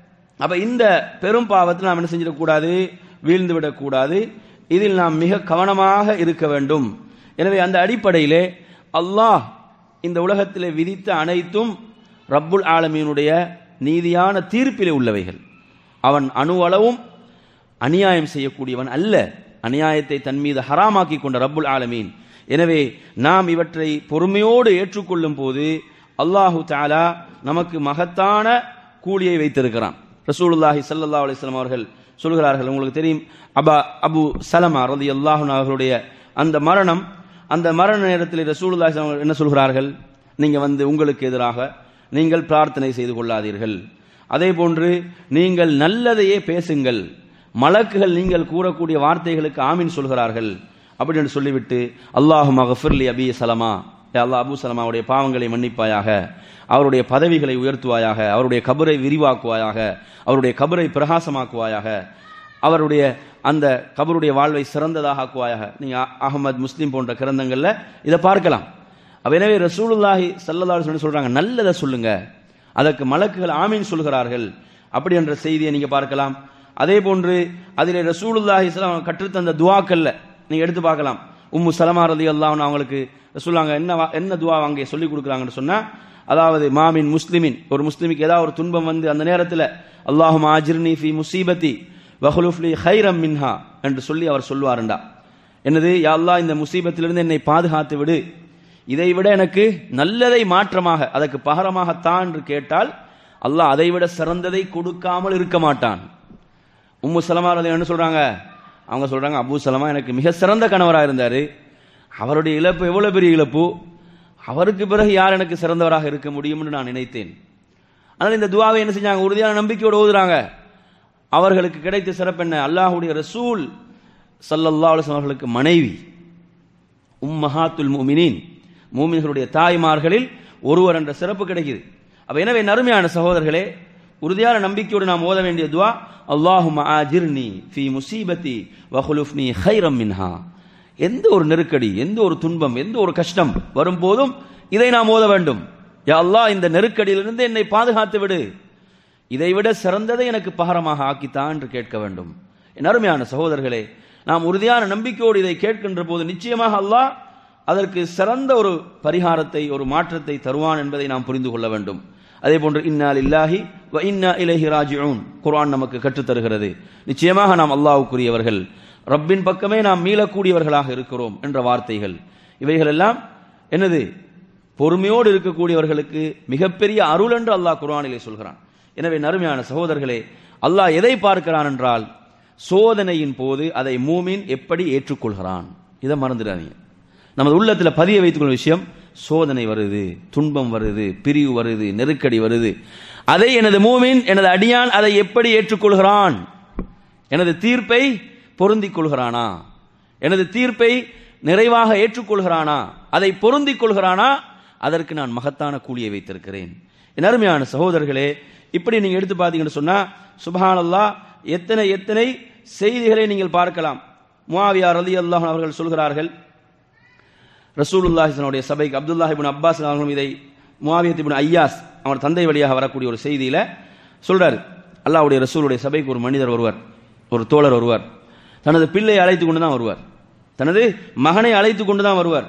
அப்ப இந்த பெரும் பாவத்தில் நாம் என்ன செஞ்சிடக்கூடாது வீழ்ந்து விடக்கூடாது இதில் நாம் மிக கவனமாக இருக்க வேண்டும் எனவே அந்த அடிப்படையிலே அல்லாஹ் இந்த உலகத்திலே விதித்த அனைத்தும் ரப்புல் ஆலமீனுடைய நீதியான தீர்ப்பிலே உள்ளவைகள் அவன் அணு அளவும் அநியாயம் செய்யக்கூடியவன் அல்ல அநியாயத்தை தன் மீது ஹராமாக்கி கொண்ட ரப்புல் ஆலமீன் எனவே நாம் இவற்றை பொறுமையோடு ஏற்றுக்கொள்ளும் போது அல்லாஹு தாலா நமக்கு மகத்தான கூலியை வைத்திருக்கிறான் ரசூலுல்லாஹி ஸல்லல்லாஹு அலைஹி வஸல்லம் அவர்கள் சொல்கிறார்கள் உங்களுக்கு தெரியும் அபா அபு சலமா ரதி அல்லாஹு அவர்களுடைய அந்த மரணம் அந்த மரண நேரத்தில் ரசூலுல்லாஹி ஸல்லல்லாஹு அலைஹி வஸல்லம் என்ன சொல்கிறார்கள் நீங்க வந்து உங்களுக்கு எதிராக நீங்கள் பிரார்த்தனை செய்து கொள்ளாதீர்கள் அதே போன்று நீங்கள் நல்லதையே பேசுங்கள் மலக்குகள் நீங்கள் கூறக்கூடிய வார்த்தைகளுக்கு ஆமீன் சொல்கிறார்கள் அப்படின்னு சொல்லிவிட்டு அல்லாஹு மகஃபிர்லி அபி சலமா அல்லாஹ் அபு சலமாவுடைய பாவங்களை மன்னிப்பாயாக அவருடைய பதவிகளை உயர்த்துவாயாக அவருடைய கபரை விரிவாக்குவாயாக அவருடைய கபரை பிரகாசமாக்குவாயாக அவருடைய அந்த கபருடைய வாழ்வை சிறந்ததாக ஆக்குவாயாக நீங்க அகமது முஸ்லீம் போன்ற கிரந்தங்கள்ல இதை பார்க்கலாம் அப்ப எனவே ரசூலுல்லாஹி சல்லல்லாஹு அலைஹி சொல்றாங்க நல்லதை சொல்லுங்க அதற்கு மலக்குகள் ஆமீன் சொல்கிறார்கள் அப்படி என்ற செய்தியை நீங்க பார்க்கலாம் அதே போன்று அதிலே ரசூலுல்லாஹி ஸல்லல்லாஹு கற்றுத்தந்த துவாக்கல்ல நீங்க எடுத்து பார்க்கலாம் உம்மு சலமா ரலி அல்லாஹ் அவங்களுக்கு ரசூலாங்க என்ன வா- என்ன துவா அங்கே சொல்லி கொடுக்குறாங்கன்னு சொன்னா அதாவது மாமின் முஸ்லிமின் ஒரு முஸ்லிமுக்கு ஏதாவது ஒரு துன்பம் வந்து அந்த நேரத்தில் அல்லாஹும் ஆஜிர்னி ஃபி முசீபத்தி வஹலுஃப்லி ஹைரம் மின்ஹா என்று சொல்லி அவர் சொல்வாருண்டா என்னது யா அல்லாஹ் இந்த முசீபத்திலிருந்து என்னை பாதுகாத்து விடு இதை விட எனக்கு நல்லதை மாற்றமாக அதற்கு பகரமாகத்தான் என்று கேட்டால் அல்லாஹ் அதை விட சிறந்ததை கொடுக்காமல் இருக்க மாட்டான் உம்மு சலமா ரலியல்லாஹு என்ன சொல்றாங்க அவங்க சொல்றாங்க அபூ சலமா எனக்கு மிக சிறந்த கணவராக இருந்தாரு அவருடைய இழப்பு எவ்வளவு பெரிய இழப்பு அவருக்கு பிறகு யார் எனக்கு சிறந்தவராக இருக்க முடியும்னு நான் நினைத்தேன் ஆனால் இந்த துவாவை என்ன செஞ்சாங்க உறுதியான நம்பிக்கையோடு ஓதுறாங்க அவர்களுக்கு கிடைத்த சிறப்பு என்ன அல்லாஹ்வுடைய ரசூல் ஸல்லல்லாஹு அலைஹி வஸல்லம் அவர்களுக்கு மனைவி உம்மஹாத்துல் முமினின் மூமின்களுடைய தாய்மார்களில் ஒருவர் என்ற சிறப்பு கிடைக்குது அப்ப எனவே நறுமையான சகோதரர்களே உறுதியான நம்பிக்கையோடு நாம் ஓத வேண்டிய துவா அல்லாஹும் ஆஜிர்னி ஃபி முசீபத்தி வஹுலுஃப்னி ஹைரம் மின்ஹா எந்த ஒரு நெருக்கடி எந்த ஒரு துன்பம் எந்த ஒரு கஷ்டம் வரும்போதும் இதை நாம் ஓத வேண்டும் யா அல்லாஹ் இந்த நெருக்கடியிலிருந்து என்னை பாதுகாத்து விடு இதைவிட சிறந்ததை எனக்கு பகரமாக ஆக்கித்தான் என்று கேட்க வேண்டும் என் அருமையான சகோதரர்களே நாம் உறுதியான நம்பிக்கையோடு இதை கேட்கின்ற போது நிச்சயமாக அல்லாஹ் அதற்கு சிறந்த ஒரு பரிகாரத்தை ஒரு மாற்றத்தை தருவான் என்பதை நாம் புரிந்து கொள்ள வேண்டும் அதே போன்று இன்னா லில்லாஹி வ இன்னா இலைஹி ராஜிஊன் குர்ஆன் நமக்கு கற்றுத் தருகிறது நிச்சயமாக நாம் அல்லாஹ்வுக்குரியவர்கள் ரப்பின் பக்கமே நாம் மீளக்கூடியவர்களாக இருக்கிறோம் என்ற வார்த்தைகள் இவைகள் எல்லாம் என்னது பொறுமையோடு இருக்கக்கூடியவர்களுக்கு மிகப்பெரிய அருள் என்று அல்லாஹ் குர்ஆனிலே சொல்கிறான் எனவே நறுமையான சகோதரர்களே அல்லாஹ் எதை பார்க்கிறான் என்றால் சோதனையின் போது அதை மூமின் எப்படி ஏற்றுக்கொள்கிறான் இதை மறந்துடாதீங்க நமது உள்ளத்தில் பதிய வைத்துக்கொள்ளும் விஷயம் சோதனை வருது துன்பம் வருது பிரிவு வருது நெருக்கடி வருது அதை எனது மூமின் எனது அடியான் அதை எப்படி ஏற்றுக்கொள்கிறான் எனது தீர்ப்பை பொருந்திக் கொள்கிறானா எனது தீர்ப்பை நிறைவாக ஏற்றுக்கொள்கிறானா அதை பொருந்திக் கொள்கிறானா அதற்கு நான் மகத்தான கூலியை வைத்திருக்கிறேன் என் அருமையான சகோதரர்களே இப்படி நீங்க எடுத்து பார்த்தீங்கன்னு சொன்னா சுபஹானல்லாஹ் எத்தனை எத்தனை செய்திகளை நீங்கள் பார்க்கலாம் முஆவியா ரலியல்லாஹு அன்ஹு அவர்கள் சொல்கிறார்கள் ரசூலுல்லாஹினுடைய சபைக்கு அப்துல்லாஹ் இப்னு அப்பாஸ் அவர்களும் இதை முஆவியத் இப்னு ஐயாஸ் அவர் தந்தை வழியாக வரக்கூடிய ஒரு செய்தியில சொல்றாரு அல்லாஹ்வுடைய ரசூலுடைய சபைக்கு ஒரு மனிதர் வருவார் ஒரு தோழர் வருவார் தனது பிள்ளையை அழைத்து கொண்டு தான் வருவார் தனது மகனை அழைத்து கொண்டு தான் வருவார்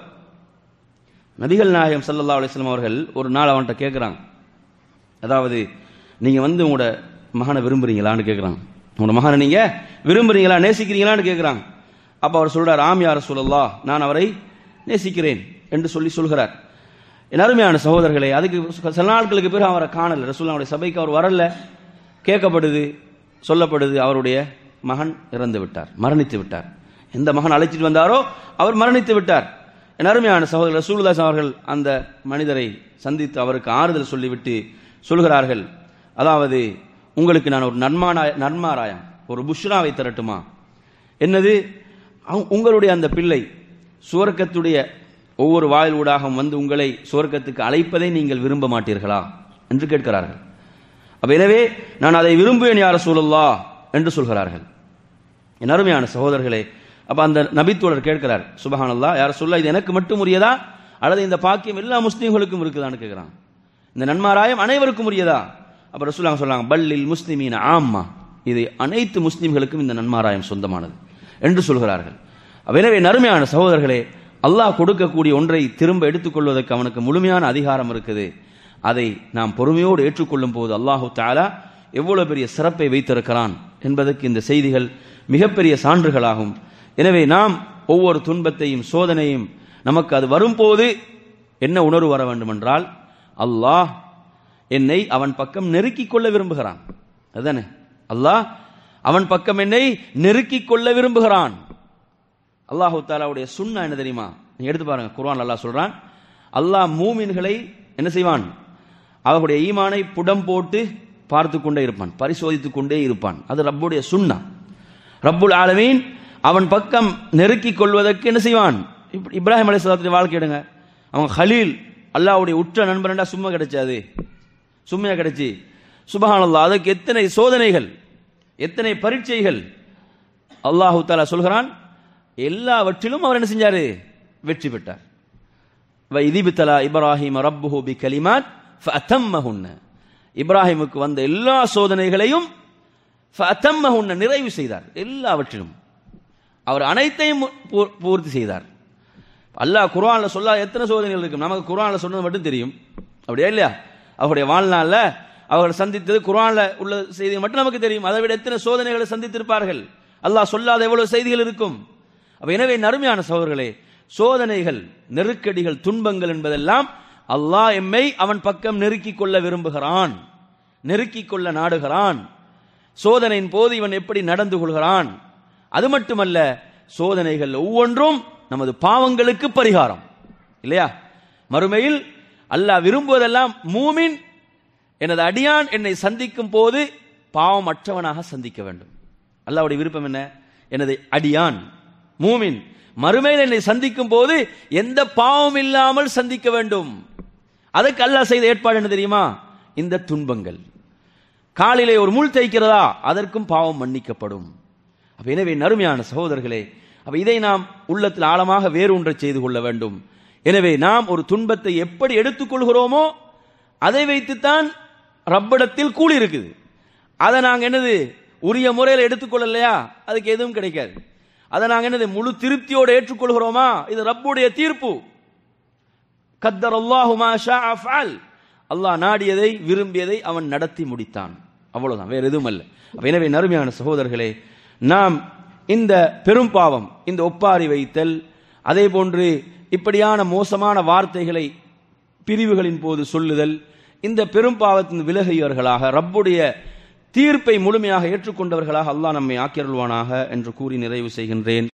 நபிகள் நாயகம் ஸல்லல்லாஹு அலைஹி வஸல்லம் அவர்கள் ஒரு நாள் அவன்கிட்ட கேட்குறாங்க அதாவது நீங்க வந்து உங்களோட மகனை விரும்புறீங்களான்னு கேட்குறாங்க உங்களோட மகனை நீங்க விரும்புறீங்களா நேசிக்கிறீங்களான்னு கேட்குறாங்க அப்ப அவர் சொல்றார் ஆம் யார் சொல்லல்லா நான் அவரை நேசிக்கிறேன் என்று சொல்லி சொல்கிறார் என் அருமையான சகோதரர்களே அதுக்கு சில நாட்களுக்கு பிறகு அவரை காணல ரசூல்லாவுடைய சபைக்கு அவர் வரல கேட்கப்படுது சொல்லப்படுது அவருடைய மகன் இறந்து விட்டார் மரணித்து விட்டார் எந்த மகன் அழைச்சிட்டு வந்தாரோ அவர் மரணித்து விட்டார் என் அருமையான சகோதரர் ரசூலுல்லாஹ் அவர்கள் அந்த மனிதரை சந்தித்து அவருக்கு ஆறுதல் சொல்லிவிட்டு சொல்கிறார்கள் அதாவது உங்களுக்கு நான் ஒரு நன்மானாய நன்மாராயம் ஒரு புஷ்ராவை தரட்டுமா என்னது அவ- உங்களுடைய அந்த பிள்ளை சுவர்க்கத்துடைய ஒவ்வொரு வாயில் ஊடாகவும் வந்து உங்களை சுவர்க்கத்துக்கு அழைப்பதை நீங்கள் விரும்ப மாட்டீர்களா என்று கேட்கிறார்கள் அப்ப எனவே நான் அதை விரும்புவேன் யார சூழல்லா என்று சொல்கிறார்கள் என் அருமையான சகோதரர்களே அப்ப அந்த நபித்தோழர் கேட்கிறார் சுபஹானல்லா யார சொல்ல இது எனக்கு மட்டும் உரியதா அல்லது இந்த பாக்கியம் எல்லா முஸ்லீம்களுக்கும் இருக்குதான்னு கேட்கிறான் இந்த நன்மாராயம் அனைவருக்கும் உரியதா அப்ப ரசூலுல்லாஹ் சொல்றாங்க பல்லில் முஸ்லிமீன ஆம்மா இது அனைத்து முஸ்லிம்களுக்கும் இந்த நன்மாராயம் சொந்தமானது என்று சொல்கிறார்கள் அப்ப எனவே நறுமையான சகோதரர்களே அல்லாஹ் கொடுக்கக்கூடிய ஒன்றை திரும்ப எடுத்துக்கொள்வதற்கு அவனுக்கு முழுமையான அதிகாரம் இருக்குது அதை நாம் பொறுமையோடு ஏற்றுக்கொள்ளும் போது அல்லாஹு தாலா எவ்வளவு பெரிய சிறப்பை வைத்திருக்கிறான் என்பதற்கு இந்த செய்திகள் மிகப்பெரிய சான்றுகளாகும் எனவே நாம் ஒவ்வொரு துன்பத்தையும் சோதனையும் நமக்கு அது வரும்போது என்ன உணர்வு வர வேண்டுமென்றால் அல்லாஹ் என்னை அவன் பக்கம் நெருக்கிக் கொள்ள விரும்புகிறான் அதுதானே அல்லாஹ் அவன் பக்கம் என்னை நெருக்கிக் கொள்ள விரும்புகிறான் அல்லாஹு தாலாவுடைய சுண்ணா என்ன தெரியுமா நீங்க எடுத்து பாருங்க குர்ஆன் அல்லாஹ் சொல்றான் அல்லாஹ் மூமின்களை என்ன செய்வான் அவர்களுடைய ஈமானை புடம் போட்டு பார்த்து கொண்டே இருப்பான் பரிசோதித்துக் கொண்டே இருப்பான் அது ரப்புடைய சுண்ணா ரப்புல் ஆலமீன் அவன் பக்கம் நெருக்கிக் கொள்வதற்கு என்ன செய்வான் இப்ப- இப்ராஹிம் அலைஹிஸ்ஸலாத்துடைய வாழ்க்கை எடுங்க அவன் ஹலீல் அல்லாஹ்வுடைய உற்ற நண்பன்டா சும்மா கிடைச்சாது சும்மையா கிடைச்சி சுபஹானல்லாஹ் அதுக்கு எத்தனை சோதனைகள் எத்தனை பரீட்சைகள் அல்லாஹு தாலா சொல்கிறான் எல்லாவற்றிலும் அவர் என்ன செஞ்சாரு வெற்றி பெற்றார் வைதிபித்தலா இப்ராஹிம் ரப்புஹு பி கலிமாத் ஃபஅத்தம்மஹுன்ன இப்ராஹிமுக்கு வந்த எல்லா சோதனைகளையும் ஃபஅத்தம்மஹுன்ன நிறைவு செய்தார் எல்லாவற்றிலும் அவர் அனைத்தையும் பூ- பூர்த்தி செய்தார் அல்லாஹ் குர்ஆன்ல சொல்லாத எத்தனை சோதனைகள் இருக்கும் நமக்கு குர்ஆன்ல சொன்னது மட்டும் தெரியும் அப்படியா இல்லையா அவருடைய வாழ்நாள்ல அவர்கள் சந்தித்தது குர்ஆன்ல உள்ள செய்திகள் மட்டும் நமக்கு தெரியும் அதை விட எத்தனை சோதனைகளை சந்தித்திருப்பார்கள் அல்லாஹ் சொல்லாத எவ்வளவு செய்திகள் இருக்கும் அப்ப எனவே நறுமையான சகோதரர்களே சோதனைகள் நெருக்கடிகள் துன்பங்கள் என்பதெல்லாம் அல்லாஹ் எம்மை அவன் பக்கம் நெருக்கிக் கொள்ள விரும்புகிறான் நெருக்கிக் கொள்ள நாடுகிறான் சோதனையின் போது இவன் எப்படி நடந்து கொள்கிறான் அது மட்டுமல்ல சோதனைகள் ஒவ்வொன்றும் நமது பாவங்களுக்கு பரிகாரம் இல்லையா மறுமையில் அல்லாஹ் விரும்புவதெல்லாம் மூமின் எனது அடியான் என்னை சந்திக்கும் போது பாவம் அற்றவனாக சந்திக்க வேண்டும் அல்லாஹ்வுடைய விருப்பம் என்ன எனது அடியான் மூமின் மறுமையில் என்னை சந்திக்கும் போது எந்த பாவம் இல்லாமல் சந்திக்க வேண்டும் அதற்கு அல்லாஹ் செய்த ஏற்பாடு என்ன தெரியுமா இந்த துன்பங்கள் காலிலே ஒரு முள் தைக்கிறதா அதற்கும் பாவம் மன்னிக்கப்படும் அப்ப எனவே நறுமையான சகோதரர்களே அப்ப இதை நாம் உள்ளத்தில் ஆழமாக வேரூன்றச் செய்து கொள்ள வேண்டும் எனவே நாம் ஒரு துன்பத்தை எப்படி எடுத்துக்கொள்கிறோமோ அதை வைத்துத்தான் ரப்பிடத்தில் கூலி இருக்குது அதை நாங்க என்னது உரிய முறையில் எடுத்துக்கொள்ளலையா அதுக்கு எதுவும் கிடைக்காது அதை நாங்க என்னது முழு திருப்தியோடு ஏற்றுக்கொள்கிறோமா இது ரப்புடைய தீர்ப்பு கத்தர் அல்லாஹு மா ஷாஅ ஃபஅல் அல்லாஹ் நாடியதை விரும்பியதை அவன் நடத்தி முடித்தான் அவ்வளவுதான் வேற எதுவும் அல்ல அப்ப எனவே நறுமையான சகோதரர்களே நாம் இந்த பெரும் பாவம் இந்த ஒப்பாரி வைத்தல் அதே போன்று இப்படியான மோசமான வார்த்தைகளை பிரிவுகளின் போது சொல்லுதல் இந்த பெரும் பாவத்தின் விலகியவர்களாக ரப்புடைய தீர்ப்பை முழுமையாக ஏற்றுக்கொண்டவர்களாக அல்லாஹ் நம்மை ஆக்கியருள்வானாக என்று கூறி நிறைவு செய்கின்றேன்